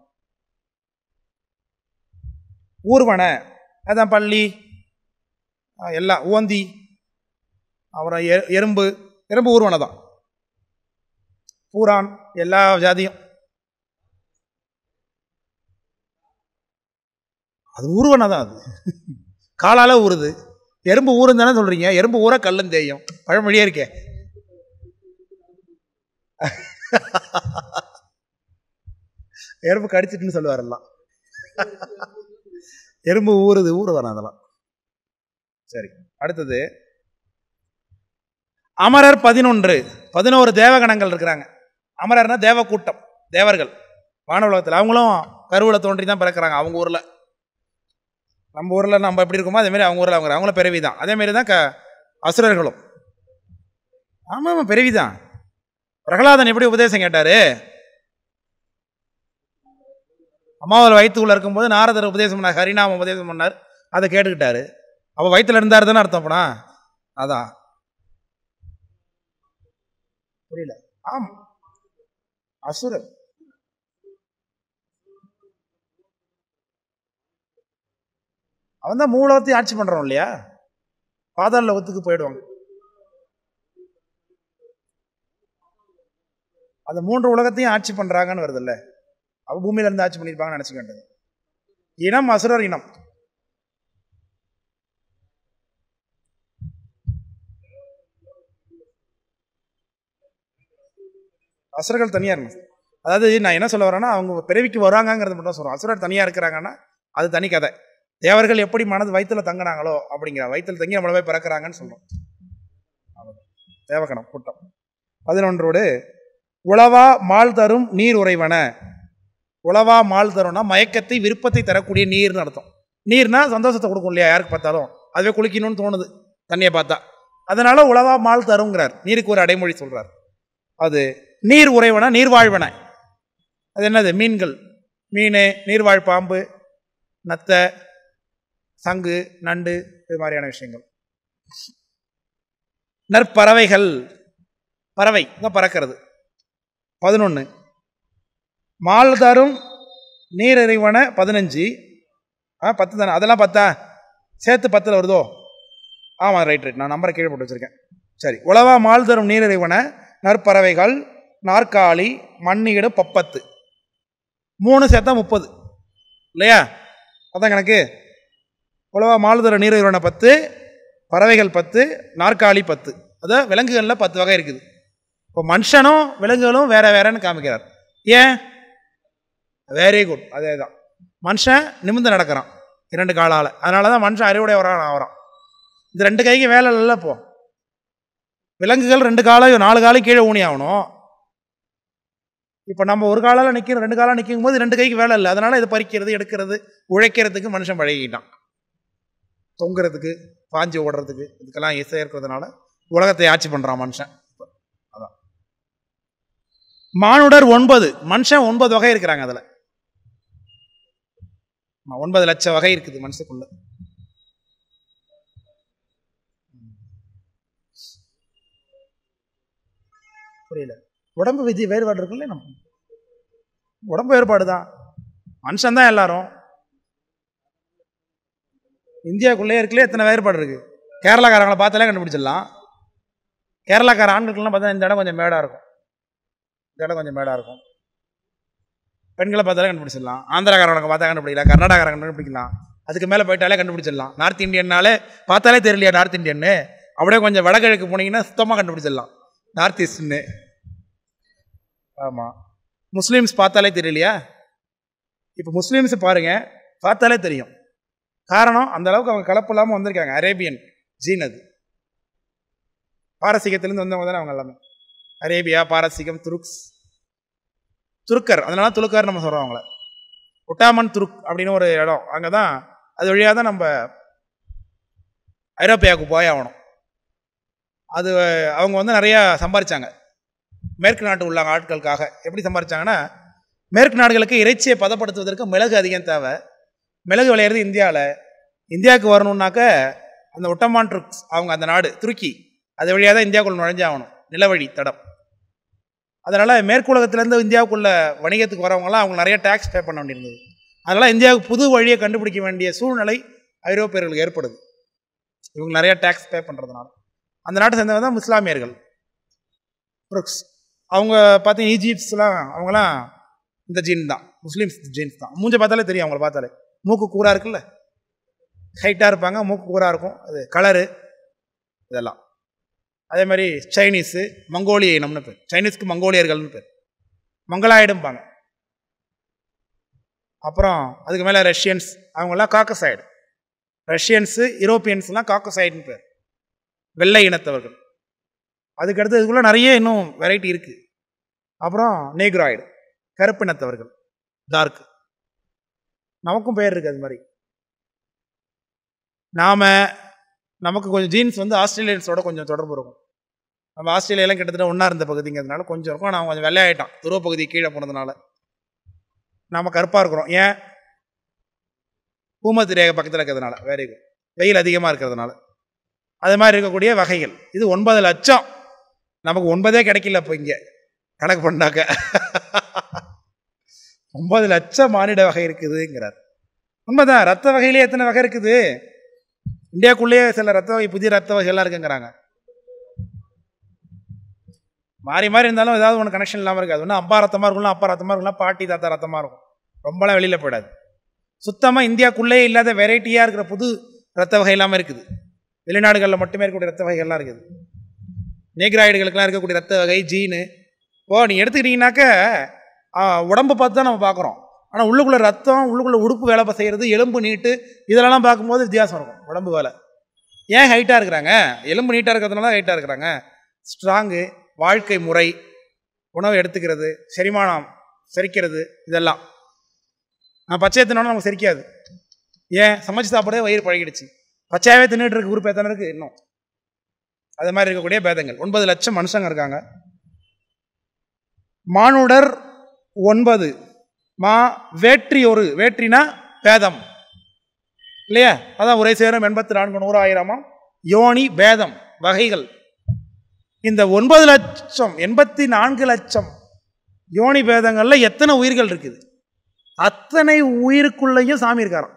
ஊர்வன அதான் பள்ளி ஆ, எல்லாம் ஓந்தி அப்புறம் எ எறும்பு எறும்பு ஊர்வனை தான் பூரான் எல்லா ஜாதியும் அது ஊர்வனை தான் அது காலால ஊறுது எறும்பு ஊறுன்னு தானே சொல்றீங்க எறும்பு ஊற கல்லும் தேயும் பழமொழியே இருக்கே எறும்பு கடிச்சிட்டுன்னு சொல்லுவாரெல்லாம் எறும்பு ஊறுது ஊறுவான அதெல்லாம் சரி அடுத்தது அமரர் பதினொன்று பதினோரு தேவகணங்கள் இருக்கிறாங்க அமரர்னா தேவ கூட்டம் தேவர்கள் வானவுலகத்தில் அவங்களும் கருவில் தோன்றி தான் பிறக்கிறாங்க அவங்க ஊரில் நம்ம ஊரில் நம்ம எப்படி இருக்கோமோ அதே மாதிரி அவங்க ஊரில் அவங்க அவங்களும் பிறவி தான் அதே மாதிரி தான் க அசுரர்களும் ஆமாம் ஆமாம் பிறவி தான் பிரகலாதன் எப்படி உபதேசம் கேட்டார் அம்மாவில் வயிற்றுக்குள்ள இருக்கும்போது நாரதர் உபதேசம் பண்ணார் ஹரிநாம உபதேசம் பண்ணார் அதை கேட்டுக்கிட்டாரு அப்போ வயிற்றுல இருந்தார் தானே அர்த்தம் அப்பனா அதான் புரியல ஆம் அசுரர் அவன் தான் மூலத்தையும் ஆட்சி பண்றான் இல்லையா பாதாள ஒத்துக்கு போயிடுவாங்க அந்த மூன்று உலகத்தையும் ஆட்சி பண்றாங்கன்னு வருதுல்ல அவ பூமியில இருந்து ஆட்சி பண்ணியிருப்பாங்கன்னு நினைச்சுக்க வேண்டியது இனம் அசுரர் இனம் அசுரர்கள் தனியா இருக்கணும் அதாவது நான் என்ன சொல்ல வரேன்னா அவங்க பிறவிக்கு வருவாங்கங்கிறது மட்டும் சொல்றோம் அசுரர் தனியா இருக்கிறாங்கன்னா அது தனி கதை தேவர்கள் எப்படி மனது வயிற்றுல தங்கினாங்களோ அப்படிங்கிற வயிற்றுல தங்கி நம்மள போய் பிறக்கிறாங்கன்னு சொல்றோம் அவ்வளவுதான். தேவகணம் கூட்டம் பதினொன்றோடு உளவா மால் தரும் நீர் உறைவன உளவா மால் தரும்னா மயக்கத்தை விருப்பத்தை தரக்கூடிய நீர்னு அர்த்தம் நீர்னா சந்தோஷத்தை கொடுக்கும் இல்லையா யாருக்கு பார்த்தாலும் அதுவே குளிக்கணும்னு தோணுது தண்ணியை பார்த்தா அதனால உளவா மால் தருங்கிறார் நீருக்கு ஒரு அடைமொழி சொல்றார் அது நீர் உறைவன நீர் வாழ்வன அது என்னது மீன்கள் மீன் நீர்வாழ் பாம்பு நத்தை சங்கு நண்டு இது மாதிரியான விஷயங்கள் நற்பறவைகள் பறவை தான் பறக்கிறது பதினொன்று மால் தரும் நீரிறைவன பதினஞ்சு ஆ பத்து தானே அதெல்லாம் பத்தா சேர்த்து பத்தில் வருதோ ஆமாம் ரைட் ரைட் நான் நம்பரை கீழே போட்டு வச்சுருக்கேன் சரி உளவா மால் தரும் நீரிறைவன நற்பறவைகள் நாற்காலி மண்ணீடு பப்பத்து மூணு சேர்த்தா முப்பது இல்லையா அதான் கணக்கு உழவா மாலுதர நீரிறைவன பத்து பறவைகள் பத்து நாற்காலி பத்து அதான் விலங்குகளில் பத்து வகை இருக்குது இப்போ மனுஷனும் விலங்குகளும் வேற வேறன்னு காமிக்கிறார் ஏன் வெரி குட் அதே தான் மனுஷன் நிமிர்ந்து நடக்கிறான் இரண்டு காலால் அதனால தான் மனுஷன் அறிவுடையவரான் ஆகிறான் இந்த ரெண்டு கைக்கு வேலை இல்லை இப்போ விலங்குகள் ரெண்டு காலம் நாலு காலம் கீழே ஊனி ஆகணும் இப்போ நம்ம ஒரு காலால் நிற்கிறோம் ரெண்டு காலம் நிற்கும் போது ரெண்டு கைக்கு வேலை இல்லை அதனால இதை பறிக்கிறது எடுக்கிறது உழைக்கிறதுக்கு மனுஷன் பழகிட்டான் தொங்குறதுக்கு பாஞ்சு ஓடுறதுக்கு இதுக்கெல்லாம் இசை இருக்கிறதுனால உலகத்தை ஆட்சி பண்ணுறான் மனுஷன் அதான் மானுடர் ஒன்பது மனுஷன் ஒன்பது வகை இருக்கிறாங்க அதில் ஆமா, ஒன்பது லட்சம் வகை இருக்குது மனுஷக்குள்ள புரியல உடம்பு விதி வேறுபாடு இருக்குல்ல நம்ம உடம்பு வேறுபாடு தான் மனுஷன் தான் எல்லாரும் இந்தியாவுக்குள்ளே இருக்குல்ல எத்தனை வேறுபாடு இருக்கு கேரளாக்காரங்களை பார்த்தாலே கண்டுபிடிச்சிடலாம் கேரளாக்கார ஆண்களுக்கெல்லாம் பார்த்தா இந்த இடம் கொஞ்சம் மேடாக இருக்கும் இந்த இடம் கொஞ்சம் மேடாக இருக்கும் பெண்களை பார்த்தாலே கண்டுபிடிச்சிடலாம் ஆந்திராக்காரங்க பார்த்தா கண்டுபிடிக்கலாம் கர்நாடகாரங்க கண்டுபிடிக்கலாம் அதுக்கு மேலே போயிட்டாலே கண்டுபிடிச்சிடலாம் நார்த் இந்தியன்னாலே பார்த்தாலே தெரியலையா நார்த் இந்தியன்னு அப்படியே கொஞ்சம் வடகிழக்கு போனீங்கன்னா சுத்தமாக கண்டுபிடிச்சிடலாம் நார்த் ஈஸ்ட்னு ஆமாம் முஸ்லீம்ஸ் பார்த்தாலே தெரியலையா இப்போ முஸ்லீம்ஸ் பாருங்க பார்த்தாலே தெரியும் காரணம் அந்த அளவுக்கு அவங்க கலப்பு இல்லாமல் வந்திருக்காங்க அரேபியன் ஜீன் அது பாரசீகத்திலேருந்து வந்தவங்க தானே அவங்க எல்லாமே அரேபியா பாரசீகம் துருக்ஸ் துருக்கர் அதனால துலுக்கர் நம்ம சொல்கிறோம் அவங்கள ஒட்டாமன் துருக் அப்படின்னு ஒரு இடம் அங்கே தான் அது வழியாக தான் நம்ம ஐரோப்பியாவுக்கு போய் ஆகணும் அது அவங்க வந்து நிறையா சம்பாரிச்சாங்க மேற்கு நாட்டு உள்ள ஆட்களுக்காக எப்படி சம்பாரிச்சாங்கன்னா மேற்கு நாடுகளுக்கு இறைச்சியை பதப்படுத்துவதற்கு மிளகு அதிகம் தேவை மிளகு விளையிறது இந்தியாவில் இந்தியாவுக்கு வரணுன்னாக்க அந்த ஒட்டமான் ட்ருக்ஸ் அவங்க அந்த நாடு துருக்கி அது வழியாக தான் இந்தியாவுக்குள்ள நுழைஞ்சாகணும் நிலவழி தடம் அதனால் மேற்குலகத்திலேருந்து இந்தியாவுக்குள்ள வணிகத்துக்கு வரவங்களாம் அவங்க நிறைய டேக்ஸ் பே பண்ண வேண்டியிருந்தது அதனால் இந்தியாவுக்கு புது வழியை கண்டுபிடிக்க வேண்டிய சூழ்நிலை ஐரோப்பியர்களுக்கு ஏற்படுது இவங்க நிறைய டேக்ஸ் பே பண்ணுறதுனால அந்த நாட்டை சேர்ந்தவங்க தான் இஸ்லாமியர்கள் ப்ருக்ஸ் அவங்க பார்த்தீங்கன்னா ஈஜிப்ட்ஸ்லாம் அவங்களாம் இந்த ஜீன் தான் முஸ்லீம்ஸ் ஜீன்ஸ் தான் மூஞ்ச பார்த்தாலே தெரியும் அவங்கள பார்த்தாலே மூக்கு கூரா இருக்குல்ல ஹைட்டாக இருப்பாங்க மூக்கு கூரா இருக்கும் அது கலரு இதெல்லாம் அதே மாதிரி சைனீஸு மங்கோலிய இனம்னு பேர் சைனீஸ்க்கு மங்கோலியர்கள்னு பேர் மங்களாயிடும்பாங்க அப்புறம் அதுக்கு மேலே ரஷ்யன்ஸ் அவங்கெல்லாம் காக்கசைடு ரஷ்யன்ஸு யூரோப்பியன்ஸ்லாம் காக்கசைடுன்னு பேர் வெள்ளை இனத்தவர்கள் அதுக்கடுத்து இதுக்குள்ளே நிறைய இன்னும் வெரைட்டி இருக்குது அப்புறம் நேக்ராய்டு கருப்பினத்தவர்கள் டார்க் நமக்கும் பேர் இருக்குது அது மாதிரி நாம் நமக்கு கொஞ்சம் ஜீன்ஸ் வந்து ஆஸ்திரேலியன்ஸோட கொஞ்சம் தொடர்பு இருக்கும் நம்ம ஆஸ்திரேலியாலாம் கிட்டத்தட்ட ஒன்றா இருந்த பகுதிங்கிறதுனால கொஞ்சம் இருக்கும் நான் கொஞ்சம் வெள்ளையாயிட்டான் துருவ பகுதி கீழே போனதுனால நாம் கருப்பாக இருக்கிறோம் ஏன் பூமத்தி ரேகை பக்கத்தில் இருக்கிறதுனால வெரி குட் வெயில் அதிகமாக இருக்கிறதுனால அது மாதிரி இருக்கக்கூடிய வகைகள் இது ஒன்பது லட்சம் நமக்கு ஒன்பதே கிடைக்கல இப்போ இங்கே கணக்கு பண்ணாக்க ஒன்பது லட்சம் மானிட வகை இருக்குதுங்கிறார் உண்மைதான் ரத்த வகையிலே எத்தனை வகை இருக்குது இந்தியாவுக்குள்ளேயே சில ரத்த வகை புதிய ரத்த வகைகள்லாம் இருக்குங்கிறாங்க மாறி மாறி இருந்தாலும் ஏதாவது ஒன்று கனெக்ஷன் இல்லாமல் இருக்காது ஒன்று அப்பா ரத்தமாக இருக்கும்ல அப்பா ரத்தமாக இருக்கும்ல பாட்டி தாத்தா ரத்தமாக இருக்கும் ரொம்பலாம் வெளியில் போயிடாது சுத்தமாக இந்தியாவுக்குள்ளே இல்லாத வெரைட்டியாக இருக்கிற புது ரத்த வகை இல்லாமல் இருக்குது வெளிநாடுகளில் மட்டுமே இருக்கக்கூடிய ரத்த வகைகள்லாம் இருக்குது நேக்ராய்டுகளுக்கெல்லாம் இருக்கக்கூடிய ரத்த வகை ஜீனு ஓ நீ எடுத்துக்கிட்டீங்கன்னாக்க ஆ, உடம்பை பார்த்து தான் நம்ம பார்க்குறோம் ஆனால் உள்ளுக்குள்ளே ரத்தம் உள்ளுக்குள்ளே உடுப்பு வேலை ப- செய்கிறது எலும்பு நீட்டு இதெல்லாம் பார்க்கும்போது வித்தியாசம் இருக்கும் உடம்பு வேலை ஏன் ஹைட்டாக இருக்கிறாங்க எலும்பு நீட்டாக இருக்கிறதுனால ஹைட்டாக இருக்கிறாங்க ஸ்ட்ராங்கு வாழ்க்கை முறை உணவு எடுத்துக்கிறது செரிமானம் செரிக்கிறது இதெல்லாம் நான் பச்சையை தின்னோன்னா நமக்கு செரிக்காது ஏன் சமைச்சு சாப்பிடவே வயிறு பழகிடுச்சு பச்சையாகவே தின்னுட்டு இருக்கு உறுப்பு எத்தனை இருக்குது இன்னும் அது மாதிரி இருக்கக்கூடிய பேதங்கள் ஒன்பது லட்சம் மனுஷங்க இருக்காங்க மானுடர் ஒன்பது மா வேற்றி ஒரு வேற்றினா பேதம் இல்லையா அதான் உரை சேரும் எண்பத்தி நான்கு நூறாயிரமா யோனி பேதம் வகைகள் இந்த ஒன்பது லட்சம் எண்பத்தி நான்கு லட்சம் யோனி பேதங்கள்ல எத்தனை உயிர்கள் இருக்குது அத்தனை உயிருக்குள்ளேயும் சாமி இருக்காராம்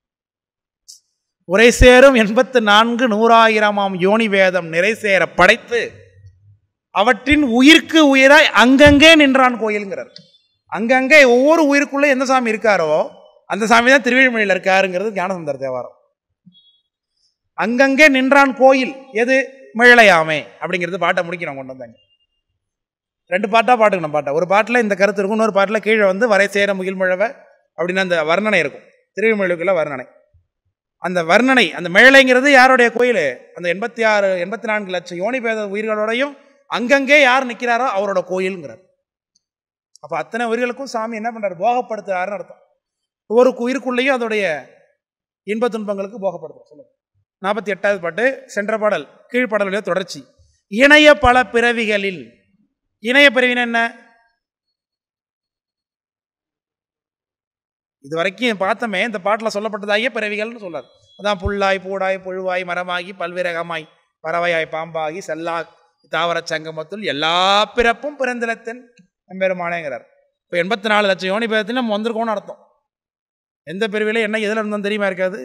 உரை சேரும் எண்பத்து நான்கு நூறாயிரமாம் யோனி வேதம் நிறை சேர படைத்து அவற்றின் உயிர்க்கு உயிராய் அங்கங்கே நின்றான் கோயிலுங்கிறார் அங்கங்கே ஒவ்வொரு உயிருக்குள்ள எந்த சாமி இருக்காரோ அந்த சாமி தான் திருவேழிமலையில் இருக்காருங்கிறது ஞானசுந்தர தேவாரம் அங்கங்கே நின்றான் கோயில் எது மிழலையாமை அப்படிங்கிறது பாட்டை முடிக்கணும் கொண்டு வந்தாங்க ரெண்டு பாட்டாக பாட்டுக்கணும் பாட்டை ஒரு பாட்டில் இந்த கருத்து இருக்கும் இன்னொரு பாட்டில் கீழே வந்து வரை சேர முகில்மிழவ அப்படின்னு அந்த வர்ணனை இருக்கும் திருவிமலுக்குள்ள வர்ணனை அந்த வர்ணனை அந்த மிழலைங்கிறது யாருடைய கோயில் அந்த எண்பத்தி ஆறு எண்பத்தி நான்கு லட்சம் யோனி பேத உயிர்களோடையும் அங்கங்கே யார் நிற்கிறாரோ அவரோட கோயிலுங்கிறார் அப்போ அத்தனை உயிர்களுக்கும் சாமி என்ன பண்ணுறாரு போகப்படுத்துறாருன்னு அர்த்தம் ஒவ்வொரு உயிருக்குள்ளேயும் அதோடைய இன்ப துன்பங்களுக்கு போகப்படுத்தும் சொல்லுங்க நாற்பத்தி எட்டாவது பாட்டு சென்ற பாடல் கீழ்ப்பாடலுடைய தொடர்ச்சி இணைய பல பிறவிகளில் இணைய பிறவினா என்ன இது வரைக்கும் பார்த்தோமே இந்த பாட்டில் சொல்லப்பட்டதாகிய பிறவிகள்னு சொல்றார் அதான் புல்லாய் பூடாய் புழுவாய் மரமாகி பல்விரகமாய் பறவையாய் பாம்பாகி செல்லா தாவர சங்கமத்துள் எல்லா பிறப்பும் பிறந்திலத்தன் எம்பெருமானேங்கிறார் இப்போ எண்பத்தி நாலு லட்சம் யோனி பேதத்தில் நம்ம வந்திருக்கோம்னு அர்த்தம் எந்த பிரிவில் என்ன எதில் இருந்தோம் தெரியுமா இருக்காது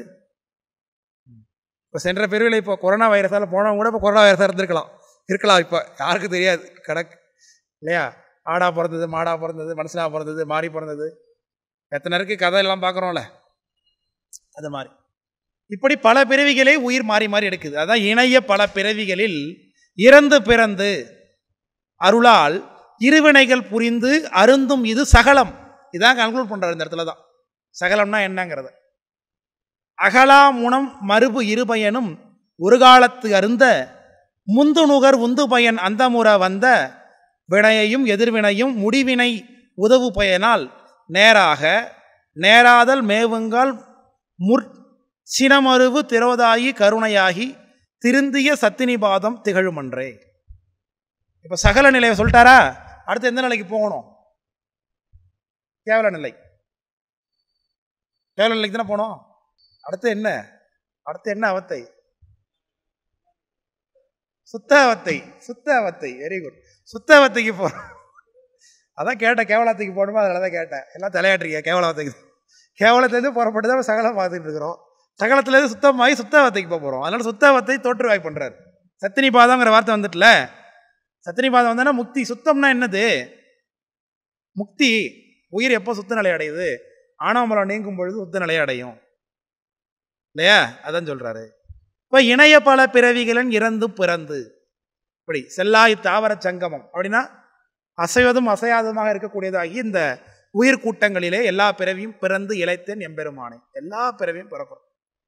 இப்போ சென்ற பிரிவில் இப்போ கொரோனா வைரஸால் போனவங்க கூட இப்போ கொரோனா வைரஸாக இருந்திருக்கலாம் இருக்கலாம் இப்போ யாருக்கும் தெரியாது கணக்கு இல்லையா ஆடா பிறந்தது மாடா பிறந்தது மனுஷனா பிறந்தது மாறி பிறந்தது எத்தனை இருக்கு கதை எல்லாம் பார்க்குறோம்ல அது மாதிரி இப்படி பல பிறவிகளே உயிர் மாறி மாறி எடுக்குது அதான் இணைய பல பிறவிகளில் இறந்து பிறந்து அருளால் இருவினைகள் புரிந்து அருந்தும் இது சகலம் இதான் கன்க்ளூட் பண்றாரு இந்த இடத்துல தான் சகலம்னா என்னங்கிறது அகலா முனம் மறுபு இருபயனும் ஒரு காலத்து அருந்த முந்து நுகர் உந்து பயன் அந்தமுற வந்த வினையையும் எதிர்வினையும் முடிவினை உதவு பயனால் நேராக நேராதல் மேவுங்கால் முற் சினமருவு திரோதாயி கருணையாகி திருந்திய சத்தினிபாதம் திகழுமன்றே இப்போ சகல நிலையை சொல்லிட்டாரா அடுத்து எந்த நிலைக்கு போகணும் கேவல நிலை கேவல நிலைக்கு தானே போனோம் அடுத்து என்ன அடுத்து என்ன அவத்தை சுத்த அவத்தை சுத்த அவத்தை வெரி குட் சுத்த அவத்தைக்கு போகிறோம் அதான் கேட்டேன் கேவலத்துக்கு போகணுமா அதில் தான் கேட்டேன் எல்லாம் தலையாட்டுறீங்க கேவலத்துக்கு கேவலத்துலேருந்து புறப்பட்டு தான் சகலம் பார்த்துட்டு இருக்கிறோம் சகலத்துலேருந்து சுத்தமாகி சுத்தவத்தைக்கு போக போகிறோம் அதனால சுத்தவத்தை தோற்றுவாய் பண்ணுறாரு சத்தினி பாதங்கிற வார்த்தை வந்துட்டுல சத்தினி பாதம் வந்தோன்னா முக்தி சுத்தம்னா என்னது முக்தி உயிர் எப்போ சுத்த நிலை அடையுது ஆணவமலம் நீங்கும் பொழுது சுத்த நிலை அடையும் இல்லையா அதான் சொல்றாரு இப்போ இணைய பல பிறவிகளின் இறந்து பிறந்து இப்படி செல்லாய் தாவர சங்கமம் அப்படின்னா அசைவதும் அசையாததுமாக இருக்கக்கூடியதாகி இந்த உயிர் கூட்டங்களிலே எல்லா பிறவியும் பிறந்து இழைத்தேன் எம்பெருமானே எல்லா பிறவியும் பிறக்கும்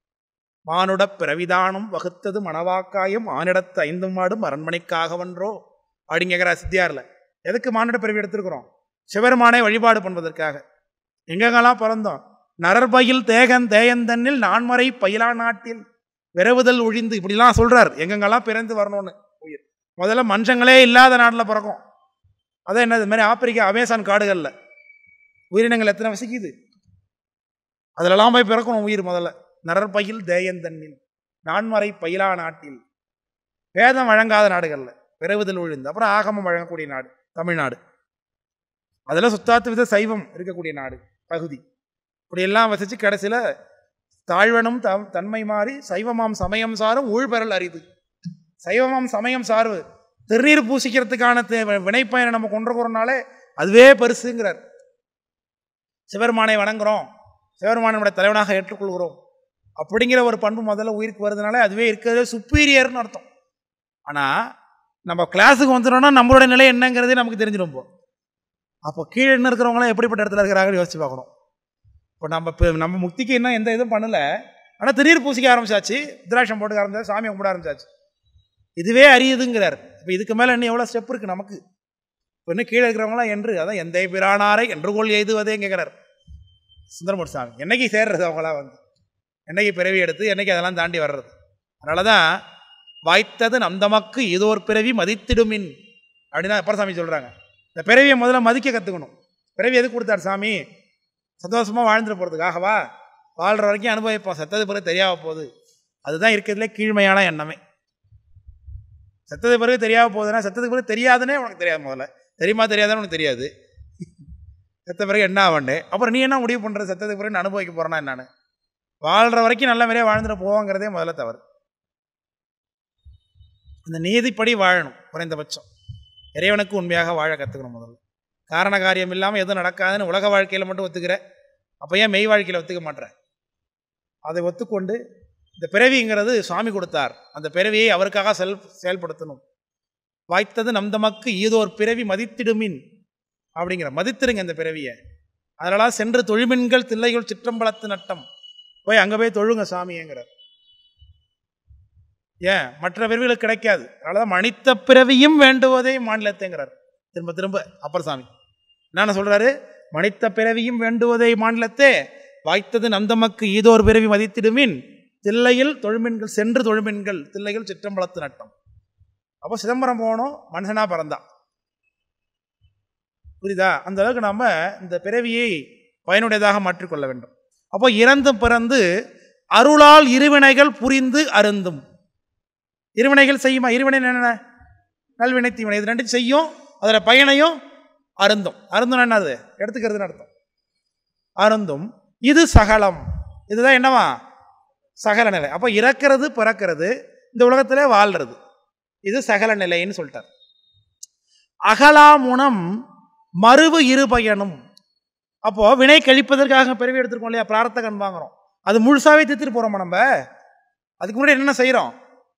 மானுட பிறவிதானும் வகுத்தது மணவாக்காயும் ஆனிடத்து ஐந்தும் மாடும் அரண்மனைக்காகவன்றோ அப்படிங்கிற சித்தியாரில் எதுக்கு மானுட பிறவி எடுத்திருக்கிறோம் சிவருமானை வழிபாடு பண்ணுவதற்காக எங்கெங்கெல்லாம் பிறந்தோம் நரர்பயில் தேகன் தேயந்தன்னில் நான்மறை பயிலா நாட்டில் விரவுதல் ஒழிந்து இப்படிலாம் சொல்றார் எங்கெங்கெல்லாம் பிறந்து வரணும்னு உயிர் முதல்ல மனுஷங்களே இல்லாத நாட்டில் பிறக்கும் அதான் என்ன இது மாதிரி ஆப்பிரிக்கா அமேசான் காடுகளில் உயிரினங்கள் எத்தனை வசிக்குது அதிலெல்லாம் போய் பிறக்கணும் உயிர் முதல்ல நரற்பயில் தேயந்தன்னில் நான்மறை பயிலா நாட்டில் வேதம் வழங்காத நாடுகளில் விரைவுதல் விழுந்து அப்புறம் ஆகமம் வழங்கக்கூடிய நாடு தமிழ்நாடு அதில் சுத்தாத்து வித சைவம் இருக்கக்கூடிய நாடு பகுதி இப்படி எல்லாம் வசித்து கடைசியில் தாழ்வனும் தம் தன்மை மாறி சைவமாம் சமயம் சாரும் ஊழ்பெறல் அரிது சைவமாம் சமயம் சார்பு திருநீர் பூசிக்கிறதுக்கான தே- வினைப்பயனை நம்ம கொண்டு போகிறனாலே அதுவே பெருசுங்கிறார் சிவருமானை வணங்குறோம் சிவருமானோட தலைவனாக ஏற்றுக்கொள்கிறோம் அப்படிங்கிற ஒரு பண்பு முதல்ல உயிருக்கு வருதுனால அதுவே இருக்கிறதே சுப்பீரியர்னு அர்த்தம் ஆனால் நம்ம கிளாஸுக்கு வந்துட்டோம்னா நம்மளோட நிலை என்னங்கிறதே நமக்கு தெரிஞ்சிடும் இப்போ அப்போ கீழே என்ன இருக்கிறவங்களாம் எப்படிப்பட்ட இடத்துல இருக்கிறாங்கன்னு யோசிச்சு பார்க்கணும் இப்போ நம்ம இப்போ நம்ம முக்திக்கு இன்னும் எந்த இதுவும் பண்ணலை ஆனால் திடீர் பூசிக்க ஆரம்பிச்சாச்சு திராட்சம் போட்டுக்க ஆரம்பிச்சாச்சு சாமி கும்பிட ஆரம்பிச்சாச்சு இதுவே அறியுதுங்கிறார் இப்போ இதுக்கு மேலே இன்னும் எவ்வளோ ஸ்டெப் இருக்குது நமக்கு இப்போ இன்னும் கீழே இருக்கிறவங்களாம் என்று அதான் எந்த பிரானாரை என்று கொள் எய்துவதே கேட்குறார் சுந்தரமூர்த்தி சாமி என்னைக்கு சேர்றது அவங்களாம் வந்து என்னைக்கு பிறவி எடுத்து என்னைக்கு அதெல்லாம் தாண்டி வர்றது அதனால தான் வாய்த்தது நம் தமக்கு இதோர் பிறவி மதித்திடுமின் அப்படின்னு தான் அப்பர் சாமி சொல்கிறாங்க இந்த பிறவியை முதல்ல மதிக்க கற்றுக்கணும் பிறவி எதுக்கு கொடுத்தார் சாமி சந்தோஷமாக வாழ்ந்துட்டு போகிறதுக்காகவா வாழ்கிற வரைக்கும் அனுபவிப்போம் செத்தது பிறகு தெரியாம போகுது அதுதான் இருக்கிறதுலே கீழ்மையான எண்ணமே செத்தது பிறகு தெரியாம போகுதுன்னா செத்ததுக்கு பிறகு தெரியாதுன்னே உனக்கு தெரியாது முதல்ல தெரியுமா தெரியாதுன்னு உனக்கு தெரியாது செத்த பிறகு என்ன ஆவண்டே அப்புறம் நீ என்ன முடிவு பண்ணுற செத்ததுக்கு பிறகு நான் அனுபவிக்க போகிறேன்னா என்னன்னு வாழ்கிற வரைக்கும் நல்ல முறையாக வாழ்ந்துட்டு போவோங்கிறதே முதல்ல தவறு அந்த நீதிப்படி வாழணும் குறைந்தபட்சம் இறைவனுக்கு உண்மையாக வாழ கற்றுக்கணும் முதல்ல காரண காரியம் இல்லாமல் எதுவும் நடக்காதுன்னு உலக வாழ்க்கையில் மட்டும் ஒத்துக்கிற அப்போ ஏன் மெய் வாழ்க்கையில் ஒத்துக்க மாட்டேற அதை ஒத்துக்கொண்டு இந்த பிறவிங்கிறது சுவாமி கொடுத்தார் அந்த பிறவியை அவருக்காக செல் செயல்படுத்தணும் வாய்த்தது நம் தமக்கு ஈதோர் பிறவி மதித்திடுமின் அப்படிங்கிற மதித்திருங்க இந்த பிறவியை அதனால சென்று தொழுமின்கள் தில்லைகள் சிற்றம்பலத்து நட்டம் போய் அங்கே போய் தொழுங்க சாமிங்கிறார் ஏன் மற்ற பிறவிகளுக்கு கிடைக்காது அதனால தான் மனித பிறவியும் வேண்டுவதே மாநிலத்தைங்கிறார் திரும்ப திரும்ப அப்பர் சாமி என்னென்ன சொல்றாரு மனித பிறவியும் வேண்டுவதே மாநிலத்தே வாய்த்தது நந்தமக்கு ஈதோர் பிறவி மதித்திடுமின் தில்லையில் தொழுமின்கள் சென்று தொழுமின்கள் தில்லையில் சிற்றம்பலத்து நட்டம் அப்போ சிதம்பரம் போகணும் மனுஷனா பிறந்தா புரியுதா அந்த அளவுக்கு நம்ம இந்த பிறவியை பயனுடையதாக மாற்றிக்கொள்ள வேண்டும் அப்போ இறந்தும் பிறந்து அருளால் இருவினைகள் புரிந்து அருந்தும் இருவினைகள் செய்யுமா இருவினை என்னென்ன நல்வினை தீவினை இது ரெண்டும் செய்யும் அதில் பயனையும் அருந்தும் அருந்தும் என்னது எடுத்துக்கிறதுன்னு அர்த்தம் அருந்தும் இது சகலம் இதுதான் என்னவா சகல நிலை அப்போ இறக்கிறது பிறக்கிறது இந்த உலகத்திலே வாழ்றது இது சகல நிலைன்னு சொல்லிட்டார் அகலாமுனம் மறுவு இருபயனும் அப்போ வினை கழிப்பதற்காக பிறவி எடுத்திருக்கோம் இல்லையா பிரார்த்த கண் வாங்குறோம் அது முழுசாவே தித்துட்டு போறோமா நம்ம அதுக்கு முன்னாடி என்னென்ன செய்கிறோம்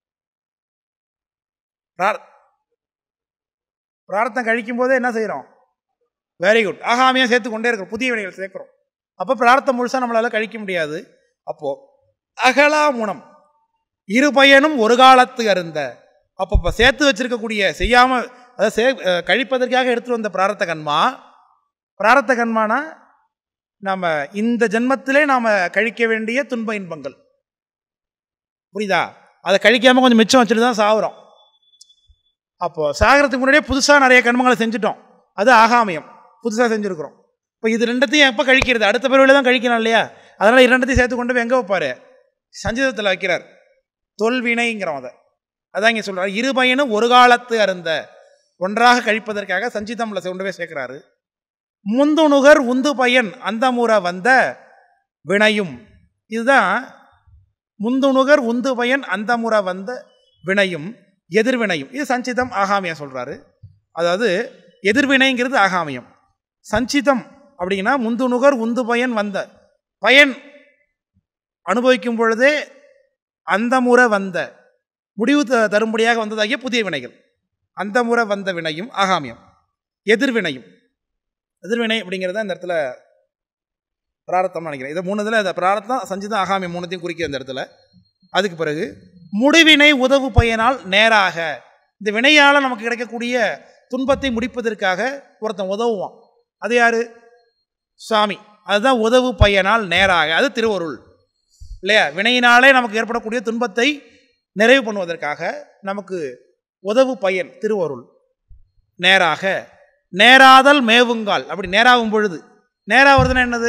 பிரார்த்தம் கழிக்கும் போதே என்ன செய்கிறோம் வெரி குட் ஆகாமியாக சேர்த்து கொண்டே இருக்கிறோம் புதிய வினைகள் சேர்க்கிறோம் அப்போ பிரார்த்தம் முழுசாக நம்மளால் கழிக்க முடியாது அப்போ அகலா முனம் இரு பயனும் ஒரு காலத்து அருந்த அப்போ இப்போ சேர்த்து வச்சிருக்கக்கூடிய செய்யாமல் அதை சே அஹ் கழிப்பதற்காக எடுத்துட்டு வந்த பிராரத்த கண்மா பிராரத்த கண்மானா நாம் இந்த ஜென்மத்திலே நாம் கழிக்க வேண்டிய துன்ப இன்பங்கள் புரியுதா அதை கழிக்காமல் கொஞ்சம் மிச்சம் வச்சுட்டு தான் சாகுறோம் அப்போது சாகிறதுக்கு முன்னாடியே புதுசாக நிறைய கண்மங்களை செஞ்சுட்டோம் அது ஆகாமியம் புதுசாக செஞ்சுருக்குறோம் இப்போ இது ரெண்டத்தையும் எப்போ கழிக்கிறது அடுத்த பிறவில தான் கழிக்கணும் இல்லையா அதனால் இரண்டத்தையும் சேர்த்து கொண்டு போய் எங்கே வைப்பார் சஞ்சிதத்தில் வைக்கிறார் தொல்வினைங்கிறோம் அதை அதான் இங்கே சொல்கிறார் இரு பையனும் ஒரு காலத்து அருந்த ஒன்றாக கழிப்பதற்காக சஞ்சிதம்ல கொண்டு போய் சேர்க்கிறாரு முந்துணுகர் உந்து பயன் அந்த முறை வந்த வினையும் இதுதான் முந்துணுகர் உந்து பயன் அந்த முறை வந்த வினையும் எதிர்வினையும் இது சஞ்சிதம் ஆகாமியம் சொல்கிறாரு அதாவது எதிர்வினைங்கிறது ஆகாமியம் சஞ்சிதம் அப்படின்னா முந்துணுகர் உந்து பயன் வந்த பயன் அனுபவிக்கும் பொழுதே அந்த முறை வந்த முடிவு த- தரும்படியாக வந்ததாகிய புதிய வினைகள் அந்த முறை வந்த வினையும் ஆகாமியம் எதிர்வினையும் எதிர்வினை அப்படிங்கிறத இந்த இடத்துல பிராரத்தம்னு நினைக்கிறேன் இதை மூணு இதில் இந்த பிராரத்தம் சஞ்சிதம் ஆகாமியம் மூணுத்தையும் குறிக்கிற இந்த இடத்துல அதுக்கு பிறகு முடிவினை உதவு பயனால் நேராக இந்த வினையால் நமக்கு கிடைக்கக்கூடிய துன்பத்தை முடிப்பதற்காக ஒருத்தன் உதவுவான் அது யாரு சாமி அதுதான் உதவு பயனால் நேராக அது திருவருள் இல்லையா வினையினாலே நமக்கு ஏற்படக்கூடிய துன்பத்தை நிறைவு பண்ணுவதற்காக நமக்கு உதவு பயன் திருவருள் நேராக நேராதல் மேவுங்கால் அப்படி நேராகும் பொழுது நேராகிறதுனா என்னது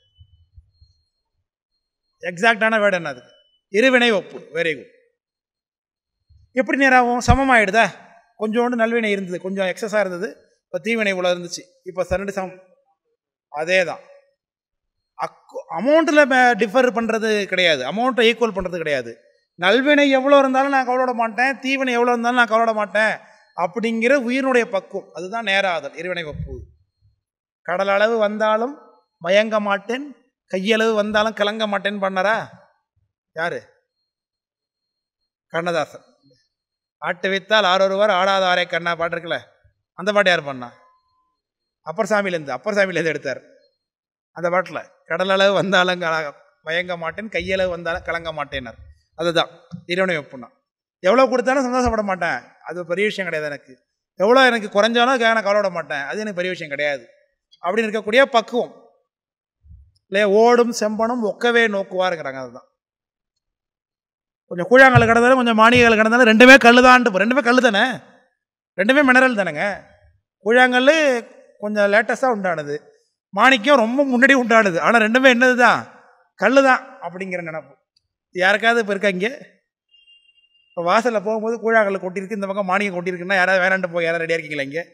எக்ஸாக்டான வேர்டு என்ன அதுக்கு இருவினை ஒப்பு வெரி குட் எப்படி நேராகும் சமமாயிடுதா கொஞ்சோண்டு நல்வினை இருந்தது கொஞ்சம் எக்ஸஸாக இருந்தது இப்போ தீவினை இவ்வளோ இருந்துச்சு இப்போ சரண்டு சமம் அதே தான் அக்கு அமௌண்ட்டில் டிஃபர் பண்ணுறது கிடையாது அமௌண்ட்டை ஈக்குவல் பண்ணுறது கிடையாது நல்வினை எவ்வளோ இருந்தாலும் நான் கவலைப்பட மாட்டேன் தீவினை எவ்வளோ இருந்தாலும் நான் கவலைப்பட மாட்டேன் அப்படிங்கிற உயிரினுடைய பக்குவம் அதுதான் நேராதல் இருவினை ஒப்பு கடல் அளவு வந்தாலும் மயங்க மாட்டேன் கையளவு வந்தாலும் கலங்க மாட்டேன்னு பண்ணாரா யாரு கண்ணதாசன் ஆட்டு வைத்தால் ஆரொருவர் ஆடாத ஆரே கண்ணா பாட்டு இருக்குல்ல அந்த பாட்டு யார் பண்ணா அப்பர் சாமியிலேருந்து அப்பர் சாமியிலேருந்து எடுத்தார் அந்த பாட்டில் கடல் அளவு வந்தாலும் கல- மயங்க மாட்டேன் கையளவு வந்தாலும் கலங்க மாட்டேன்னார் அதுதான் இறைவனை ஒப்புனா எவ்வளோ கொடுத்தாலும் சந்தோஷப்பட மாட்டேன் அது ஒரு பெரிய விஷயம் கிடையாது எனக்கு எவ்வளோ எனக்கு குறைஞ்சாலும் அதுக்காக நான் கவலைப்பட மாட்டேன் அது எனக்கு பெரிய விஷயம் கிடையாது அப்படின்னு இருக்கக்கூடிய பக்குவம் இல்லையா ஓடும் செம்பனும் ஒக்கவே நோக்குவாருங்கிறாங்க அதுதான் கொஞ்சம் கூழாங்கல் கிடந்தாலும் கொஞ்சம் மாணிகள் கிடந்தாலும் ரெண்டுமே கல் தான் ரெண்டுமே கல் தானே ரெண்டுமே மினரல் தானேங்க கூழாங்கல் கொஞ்சம் லேட்டஸ்ட்டாக உண்டானது மாணிக்கம் ரொம்ப முன்னாடி உண்டானது ஆனால் ரெண்டுமே என்னது தான் கல் தான் அப்படிங்கிற நினப்பு யாருக்காவது இப்போ இருக்கா இங்கே இப்போ வாசலில் போகும்போது கூழாங்கல் கொட்டியிருக்கு இந்த பக்கம் மாணிக்கம் கொட்டியிருக்குன்னா யாராவது வேணாண்டு போய் யாராவது ரெடியாக இருக்கீங்களா இங்கே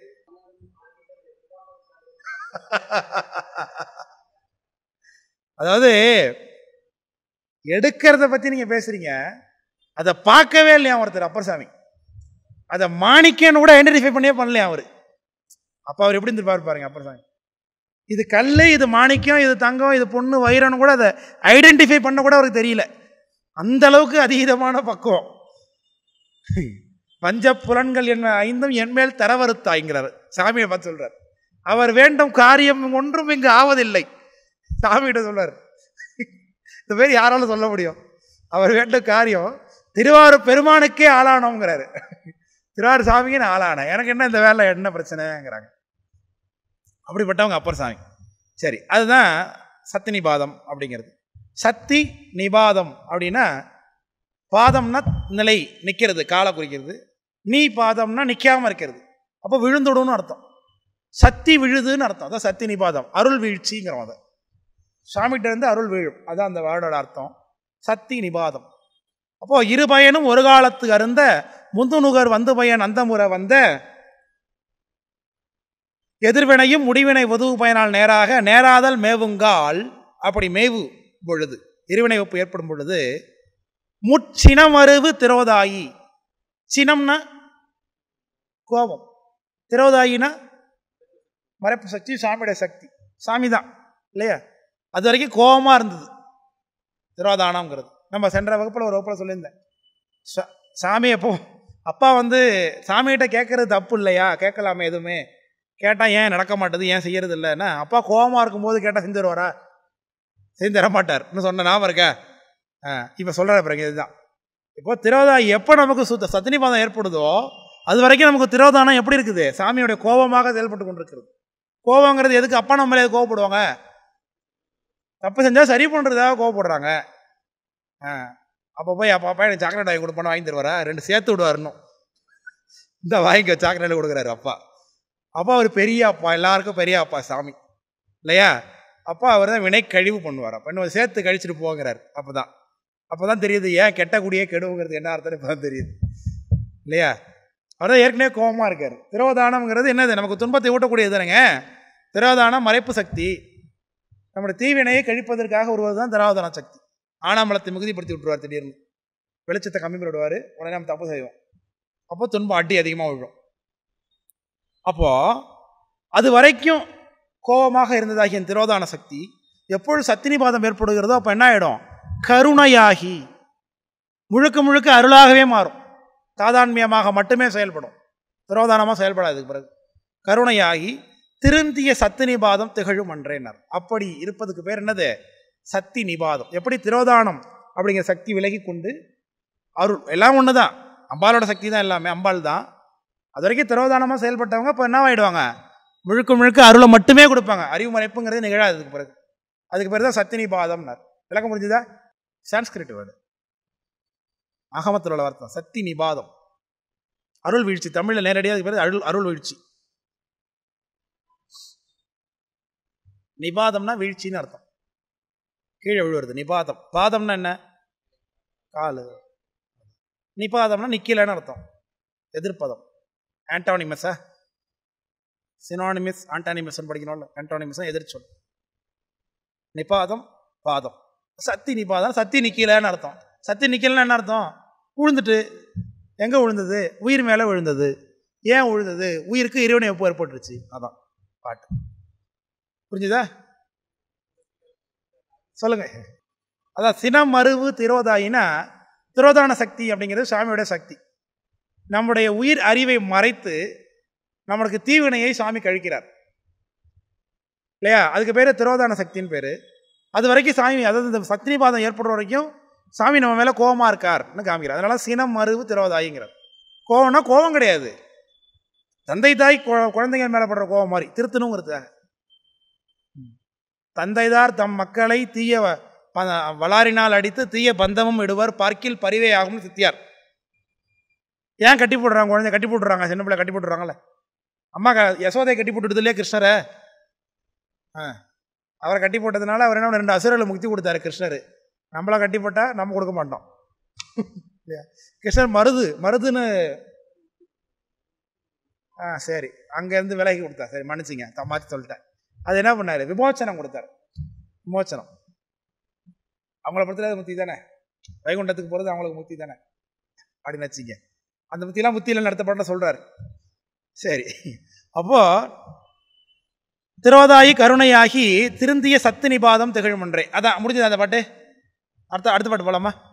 அதாவது எடுக்கிறத பற்றி நீங்கள் பேசுகிறீங்க அதை பார்க்கவே இல்லையா ஒருத்தர் அப்பர்சாமி அதை மாணிக்கன்னு கூட ஐடென்டிஃபை பண்ணியே பண்ணலையா அவர் அப்போ அவர் எப்படி இருந்திருப்பாரு பாருங்க அப்பர்சாமி இது கல் இது மாணிக்கம் இது தங்கம் இது பொண்ணு வைரம்னு கூட அதை ஐடென்டிஃபை பண்ண கூட அவருக்கு தெரியல அந்த அளவுக்கு அதீதமான பக்குவம் பஞ்ச புலன்கள் என்ன ஐந்தும் என்மேல் தரவறுத்தாய்ங்கிறார் சாமியை பார்த்து சொல்றார் அவர் வேண்டும் காரியம் ஒன்றும் இங்கு ஆவதில்லை சாமிகிட்ட சொல்றார் இந்த பேர் யாராலும் சொல்ல முடியும் அவர் வேண்டும் காரியம் திருவாரூர் பெருமானுக்கே ஆளானோங்கிறாரு திருவாரூர் சாமிக்கு நான் ஆளானேன் எனக்கு என்ன இந்த வேலை என்ன பிரச்சனைங்கிறாங்க அப்படிப்பட்டவங்க அப்பர் சாமி சரி அதுதான் சத்தி நிபாதம் அப்படிங்கிறது சக்தி நிபாதம் அப்படின்னா பாதம்னா நிலை நிற்கிறது காலை குறிக்கிறது நீ பாதம்னா நிற்காம இருக்கிறது அப்போ விழுந்துடும்னு அர்த்தம் சக்தி விழுதுன்னு அர்த்தம் அதான் சக்தி நிபாதம் அருள் வீழ்ச்சிங்கிறோம் அதை சாமிகிட்ட இருந்து அருள் வீழும் அதான் அந்த வேர்டோட அர்த்தம் சக்தி நிபாதம் அப்போ இரு பயனும் ஒரு காலத்து அருந்த முந்துநுகர் வந்து பயன் அந்த முறை வந்த எதிர்வினையும் முடிவினை உதவு பயனால் நேராக நேராதல் மேவுங்கால் அப்படி மேவு பொழுது இருவினை ஒப்பு ஏற்படும் பொழுது முச்சினமருவு திரோதாயி சினம்னா கோபம் திரோதாயினா மறைப்பு சக்தி சாமியுடைய சக்தி சாமி தான் இல்லையா அது வரைக்கும் கோபமாக இருந்தது திரோதானம்ங்கிறது நம்ம சென்ற வகுப்பில் ஒரு வகுப்பில் சொல்லியிருந்தேன் சா- சாமி எப்போ அப்பா வந்து சாமிகிட்ட கேட்கறது தப்பு இல்லையா கேட்கலாமே எதுவுமே கேட்டால் ஏன் நடக்க மாட்டேது ஏன் செய்யறது இல்லைன்னா அப்பா கோபமாக இருக்கும்போது கேட்டால் செஞ்சு தருவாரா செஞ்சு தர மாட்டார் இன்னும் சொன்ன ஞாபகம் இருக்கா ஆ இப்போ சொல்கிற பிறகு இதுதான் இப்போ திரோதா எப்போ நமக்கு சுத்த சத்தினிபாதம் ஏற்படுதோ அது வரைக்கும் நமக்கு திரோதானம் எப்படி இருக்குது சாமியோடைய கோபமாக செயல்பட்டு கொண்டிருக்கிறது கோபங்கிறது எதுக்கு அப்பா நம்ம மேலே கோவப்படுவாங்க தப்பு செஞ்சால் சரி பண்ணுறதாக கோவப்படுறாங்க ஆ அப்போ போய் அப்பா அப்பா எனக்கு சாக்லேட் வாங்கி கொடுப்பான்னு வாங்கி தருவாரா ரெண்டு சேர்த்து விடுவார் இன்னும் இந்த வாங்கிக்க சாக்லேட் கொடுக்குறாரு அப்பா அப்பா ஒரு பெரிய அப்பா எல்லாருக்கும் பெரிய அப்பா சாமி இல்லையா அப்பா அவர் தான் வினை கழிவு பண்ணுவார் அப்போ இன்னும் சேர்த்து கழிச்சிட்டு போங்கிறார் அப்போ தான் அப்போ தான் தெரியுது ஏன் கெட்ட குடியே கெடுவுங்கிறது என்ன அர்த்தம் இப்போ தான் தெரியுது இல்லையா அவர் தான் ஏற்கனவே கோபமாக இருக்கார் திரோதானம்ங்கிறது என்னது நமக்கு துன்பத்தை ஊட்டக்கூடியது தானேங்க திரோதானம் மறைப்பு சக்தி நம்முடைய தீவினையை கழிப்பதற்காக வருவது தான் திராவதான சக்தி ஆனாமலத்தை மிகுதிப்படுத்தி விட்டுருவார் திடீர்னு வெளிச்சத்தை கம்மி பண்ணி விடுவார் உடனே நம்ம தப்பு செய்வோம் அப்போ துன்பம் அடி அதிகமாக விழும் அப்போ அது வரைக்கும் கோபமாக இருந்ததாகிய திரோதான சக்தி எப்பொழுது சத்தினிபாதம் ஏற்படுகிறதோ அப்போ என்ன ஆகிடும் கருணையாகி முழுக்க முழுக்க அருளாகவே மாறும் தாதான்மியமாக மட்டுமே செயல்படும் திரோதானமாக செயல்படாது இதுக்கு பிறகு கருணையாகி திருந்திய சத்து நிபாதம் திகழும் அன்றேனர் அப்படி இருப்பதுக்கு பேர் என்னது சக்தி நிபாதம் எப்படி திரோதானம் அப்படிங்கிற சக்தி விலகி கொண்டு அருள் எல்லாம் ஒன்று தான் அம்பாலோட சக்தி தான் எல்லாமே அம்பாள் தான் அது வரைக்கும் திரோதானமாக செயல்பட்டவங்க இப்போ என்ன ஆகிடுவாங்க முழுக்க முழுக்க அருளை மட்டுமே கொடுப்பாங்க அறிவு மறைப்புங்கிறது நிகழாது அதுக்கு பிறகு அதுக்கு பேர் தான் சத்தினி பாதம்னார் விளக்கம் முடிஞ்சுதா சான்ஸ்கிரிட் வேர்டு அகமத்தில் உள்ள வார்த்தை சக்தி நிபாதம் அருள் வீழ்ச்சி தமிழில் நேரடியாக அதுக்கு பேர் அருள் அருள் வீழ்ச்சி நிபாதம்னா வீழ்ச்சின்னு அர்த்தம் கீழே விழுவுறது நிபாதம் பாதம்னா என்ன காலு நிபாதம்னா நிக்கலன்னு அர்த்தம் எதிர்ப்பதம் ஆன்டானிமஸா சினானிமிஸ் ஆன்டானிமஸ் படிக்கணும்ல ஆன்டானிமஸ் எதிர்ச்சொல் நிபாதம் பாதம் சத்தி நிபாதம் சத்தி நிக்கலன்னு அர்த்தம் சத்தி நிக்கலன்னு என்ன அர்த்தம் விழுந்துட்டு எங்கே விழுந்தது உயிர் மேலே விழுந்தது ஏன் விழுந்தது உயிருக்கு இறைவனை எப்போ ஏற்பட்டுருச்சு அதான் பாட்டு புரிஞ்சுதா சொல்லுங்க அதான் சினம் மருவு திரோதாயினா திரோதான சக்தி அப்படிங்கிறது சாமியோட சக்தி நம்முடைய உயிர் அறிவை மறைத்து நம்மளுக்கு தீவினையை சாமி கழிக்கிறார் இல்லையா அதுக்கு பேர் திரோதான சக்தின்னு பேர் அது வரைக்கும் சாமி அதாவது இந்த சக்திபாதம் ஏற்படுற வரைக்கும் சாமி நம்ம மேலே கோபமாக இருக்கார்னு காமிக்கிறார் அதனால சினம் மருவு திரோதாயிங்கிறார் கோவம்னா கோபம் கிடையாது தந்தை தாய் கு- குழந்தைங்க மேலே படுற கோபம் மாதிரி திருத்தணுங்கிறதுக்காக தந்தைதார் தம் மக்களை தீய வ- ப- வளாரினால் அடித்து தீய பந்தமும் இடுவர் பார்க்கில் பரிவே ஆகும்னு சித்தியார் ஏன் கட்டி போடுறாங்க குழந்தை கட்டி போட்டுறாங்க சின்ன பிள்ளை கட்டி போட்டுறாங்கல்ல அம்மா க யசோதை கட்டி போட்டுடுது இல்லையா கிருஷ்ணரை ஆ அவரை கட்டி போட்டதுனால அவர் என்ன பண்ணாரு? ரெண்டு அசுரர்களை முக்தி கொடுத்தாரு கிருஷ்ணர் நம்மளா கட்டி போட்டால் நம்ம கொடுக்க மாட்டோம் இல்லையா கிருஷ்ணர் மருது மருதுன்னு ஆ சரி அங்கேருந்து விலகி கொடுத்தா சரி மன்னிச்சிங்க தமாச்சு சொல்லிட்டேன் அது என்ன பண்ணாரு விமோச்சனம் கொடுத்தாரு விமோச்சனம் அவங்கள பொறுத்தல முத்தி தானே வைகுண்டத்துக்கு போகிறது அவங்களுக்கு முத்தி தானே அப்படின்னு வச்சிங்க அந்த முத்தியெல்லாம் முத்தியில் நடத்தப்பட்ட சொல்கிறாரு சரி அப்போ திரோதாயி கருணையாகி திருந்திய சத்து நிபாதம் திகழ்மன்றே அதான் முடிஞ்சது அந்த பாட்டு அடுத்த அடுத்த பாட்டு போலாமா